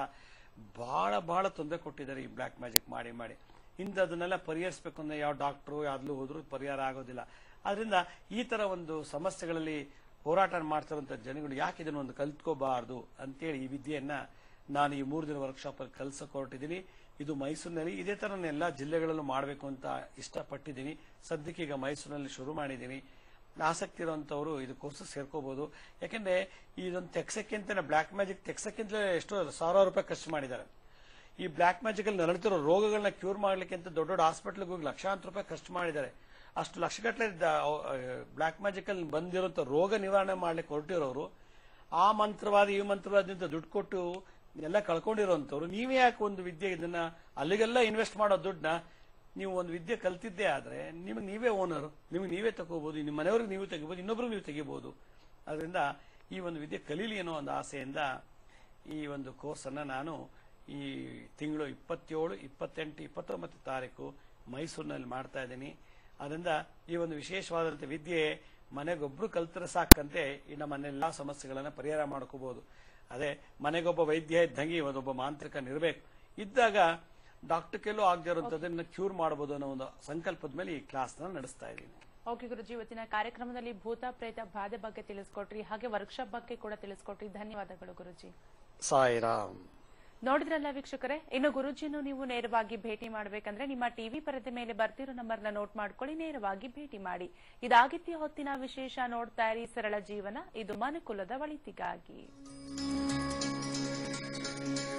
ಬಹಳ ಬಹಳ ತೊಂದರೆ ಕೊಟ್ಟಿದ್ದಾರೆ ಈ ಬ್ಲ್ಯಾಕ್ ಮ್ಯಾಜಿಕ್ ಮಾಡಿ ಮಾಡಿ ಇಂದ ಅದನ್ನೆಲ್ಲ ಪರಿಹರಿಸಬೇಕು ಅಂದ್ರೆ ಯಾವ ಡಾಕ್ಟ್ರು ಯಾವ್ದು ಹೋದ್ರು ಪರಿಹಾರ ಆಗೋದಿಲ್ಲ ಆದ್ರಿಂದ ಈ ತರ ಒಂದು ಸಮಸ್ಯೆಗಳಲ್ಲಿ ಹೋರಾಟ ಮಾಡ್ತಿರುವಂತ ಜನಗಳು ಯಾಕೆ ಇದನ್ನ ಒಂದು ಕಲ್ತ್ಕೋಬಾರ್ದು ಅಂತೇಳಿ ಈ ವಿದ್ಯೆಯನ್ನ ನಾನು ಈ ಮೂರು ದಿನ ವರ್ಕ್ಶಾಪ್ ಅಲ್ಲಿ ಕಲ್ಸಕ್ ಹೊರಟಿದ್ದೀನಿ ಇದು ಮೈಸೂರಿನಲ್ಲಿ ಇದೇ ತರ ನಾನು ಎಲ್ಲಾ ಜಿಲ್ಲೆಗಳಲ್ಲೂ ಮಾಡಬೇಕು ಅಂತ ಇಷ್ಟಪಟ್ಟಿದ್ದೀನಿ ಸದ್ಯಕ್ಕೆ ಈಗ ಮೈಸೂರಿನಲ್ಲಿ ಶುರು ಮಾಡಿದ್ದೀನಿ ಆಸಕ್ತಿ ಇರುವಂತವರು ಇದಕ್ಕೋಸ್ಕರ ಸೇರ್ಕೋಬಹುದು ಯಾಕಂದ್ರೆ ಇದೊಂದು ತೆಗ್ಸಕ್ಕಿಂತ ಬ್ಲ್ಯಾಕ್ ಮ್ಯಾಜಿಕ್ ತೆಗ್ಸಕ್ಕಿಂತಲೇ ಎಷ್ಟೋ ಸಾವಿರಾರು ರೂಪಾಯಿ ಖರ್ಚು ಮಾಡಿದ್ದಾರೆ ಈ ಬ್ಲ್ಯಾಕ್ ಮ್ಯಾಜಿಕ್ ಅಲ್ಲಿ ನರಳ್ತಿರೋ ರೋಗಗಳನ್ನ ಕ್ಯೂರ್ ಮಾಡ್ಲಿಕ್ಕೆ ಅಂತ ದೊಡ್ಡ ದೊಡ್ಡ ಹಾಸ್ಪಿಟಲ್ಗೆ ಹೋಗಿ ಲಕ್ಷಾಂತರ ರೂಪಾಯಿ ಖರ್ಚು ಮಾಡಿದ್ದಾರೆ ಅಷ್ಟು ಲಕ್ಷಗಟ್ಟಲೆ ಬ್ಲ್ಯಾಕ್ ಮ್ಯಾಜಿಕ್ ಅಲ್ಲಿ ಬಂದಿರುವಂತ ರೋಗ ನಿವಾರಣೆ ಮಾಡ್ಲಿಕ್ಕೆ ಹೊರಟಿರೋರು ಆ ಮಂತ್ರವಾದ ಈ ಮಂತ್ರವಾದಿಂದ ದುಡ್ಡು ಕೊಟ್ಟು ಎಲ್ಲ ಕಳ್ಕೊಂಡಿರೋಂಥವ್ರು ನೀವೇ ಯಾಕೆ ಒಂದು ವಿದ್ಯೆ ಇದನ್ನ ಅಲ್ಲಿಗೆಲ್ಲ ಇನ್ವೆಸ್ಟ್ ಮಾಡೋ ದುಡ್ಡನ್ನ ನೀವು ಒಂದು ವಿದ್ಯೆ ಕಲ್ತಿದ್ದೇ ಆದ್ರೆ ನಿಮಗೆ ನೀವೇ ಓನರ್ ನಿಮಗೆ ನೀವೇ ತಗೋಬಹುದು ನಿಮ್ಮ ಮನೆಯವ್ರಿಗೆ ನೀವು ತೆಗಿಬಹುದು ಇನ್ನೊಬ್ರು ನೀವು ತೆಗಿಬಹುದು ಅದರಿಂದ ಈ ಒಂದು ವಿದ್ಯೆ ಕಲೀಲಿ ಅನ್ನೋ ಒಂದು ಆಸೆಯಿಂದ ಈ ಒಂದು ಕೋರ್ಸ್ ಅನ್ನ ನಾನು ಈ ತಿಂಗಳು ಇಪ್ಪತ್ತೇಳು ಇಪ್ಪತ್ತೆಂಟು ಇಪ್ಪತ್ತೊಂಬತ್ತು ತಾರೀಕು ಮೈಸೂರಿನಲ್ಲಿ ಮಾಡ್ತಾ ಇದ್ದೀನಿ ಅದರಿಂದ ಈ ಒಂದು ವಿಶೇಷವಾದಂಥ ವಿದ್ಯೆ ಮನೆಗೊಬ್ರು ಕಲ್ತರೆ ಸಾಕಂತೆ ಈ ನಮ್ಮ ಎಲ್ಲಾ ಸಮಸ್ಯೆಗಳನ್ನ ಪರಿಹಾರ ಮಾಡ್ಕೋಬಹುದು ಅದೇ ಮನೆಗೊಬ್ಬ ವೈದ್ಯ ಇದ್ದಂಗೆ ಇವತ್ತೊಬ್ಬ ಮಾಂತ್ರಿಕನಿರ್ಬೇಕು ಇದ್ದಾಗ ಡಾಕ್ಟರ್ ಕೆಲವು ಆಗದೆ ಇರುವಂತದನ್ನ ಕ್ಯೂರ್ ಮಾಡಬಹುದು ಅನ್ನೋ ಒಂದು ಸಂಕಲ್ಪದ ಮೇಲೆ ಈ ಕ್ಲಾಸ್ ನಡೆಸ್ತಾ ಇದ್ದೀನಿ ಓಕೆ ಗುರುಜಿ ಇವತ್ತಿನ ಕಾರ್ಯಕ್ರಮದಲ್ಲಿ ಭೂತ ಪ್ರೇತ ಬಾಧೆ ಬಗ್ಗೆ ತಿಳಿಸ್ಕೊಟ್ರಿ ಹಾಗೆ ವರ್ಕ್ಶಾಪ್ ಬಗ್ಗೆ ಕೂಡ ತಿಳಿಸ್ಕೊಟ್ರಿ ಧನ್ಯವಾದಗಳು ಗುರುಜಿ ಸಾಯಿರಾಮ್ ನೋಡಿದ್ರಲ್ಲ ವೀಕ್ಷಕರೇ ಇನ್ನು ಗುರುಜಿಯನ್ನು ನೀವು ನೇರವಾಗಿ ಭೇಟಿ ಮಾಡಬೇಕಂದ್ರೆ ನಿಮ್ಮ ಟಿವಿ ಪರದೆ ಮೇಲೆ ಬರ್ತಿರೋ ನಂಬರ್ನ ನೋಟ್ ಮಾಡ್ಕೊಳ್ಳಿ ನೇರವಾಗಿ ಭೇಟಿ ಮಾಡಿ ಇದಾಗಿತ್ಯ ಹೊತ್ತಿನ ವಿಶೇಷ ನೋಡ್ತಾ ಇರಿ ಸರಳ ಜೀವನ ಇದು ಮನುಕುಲದ ಒಳಿತಿಗಾಗಿ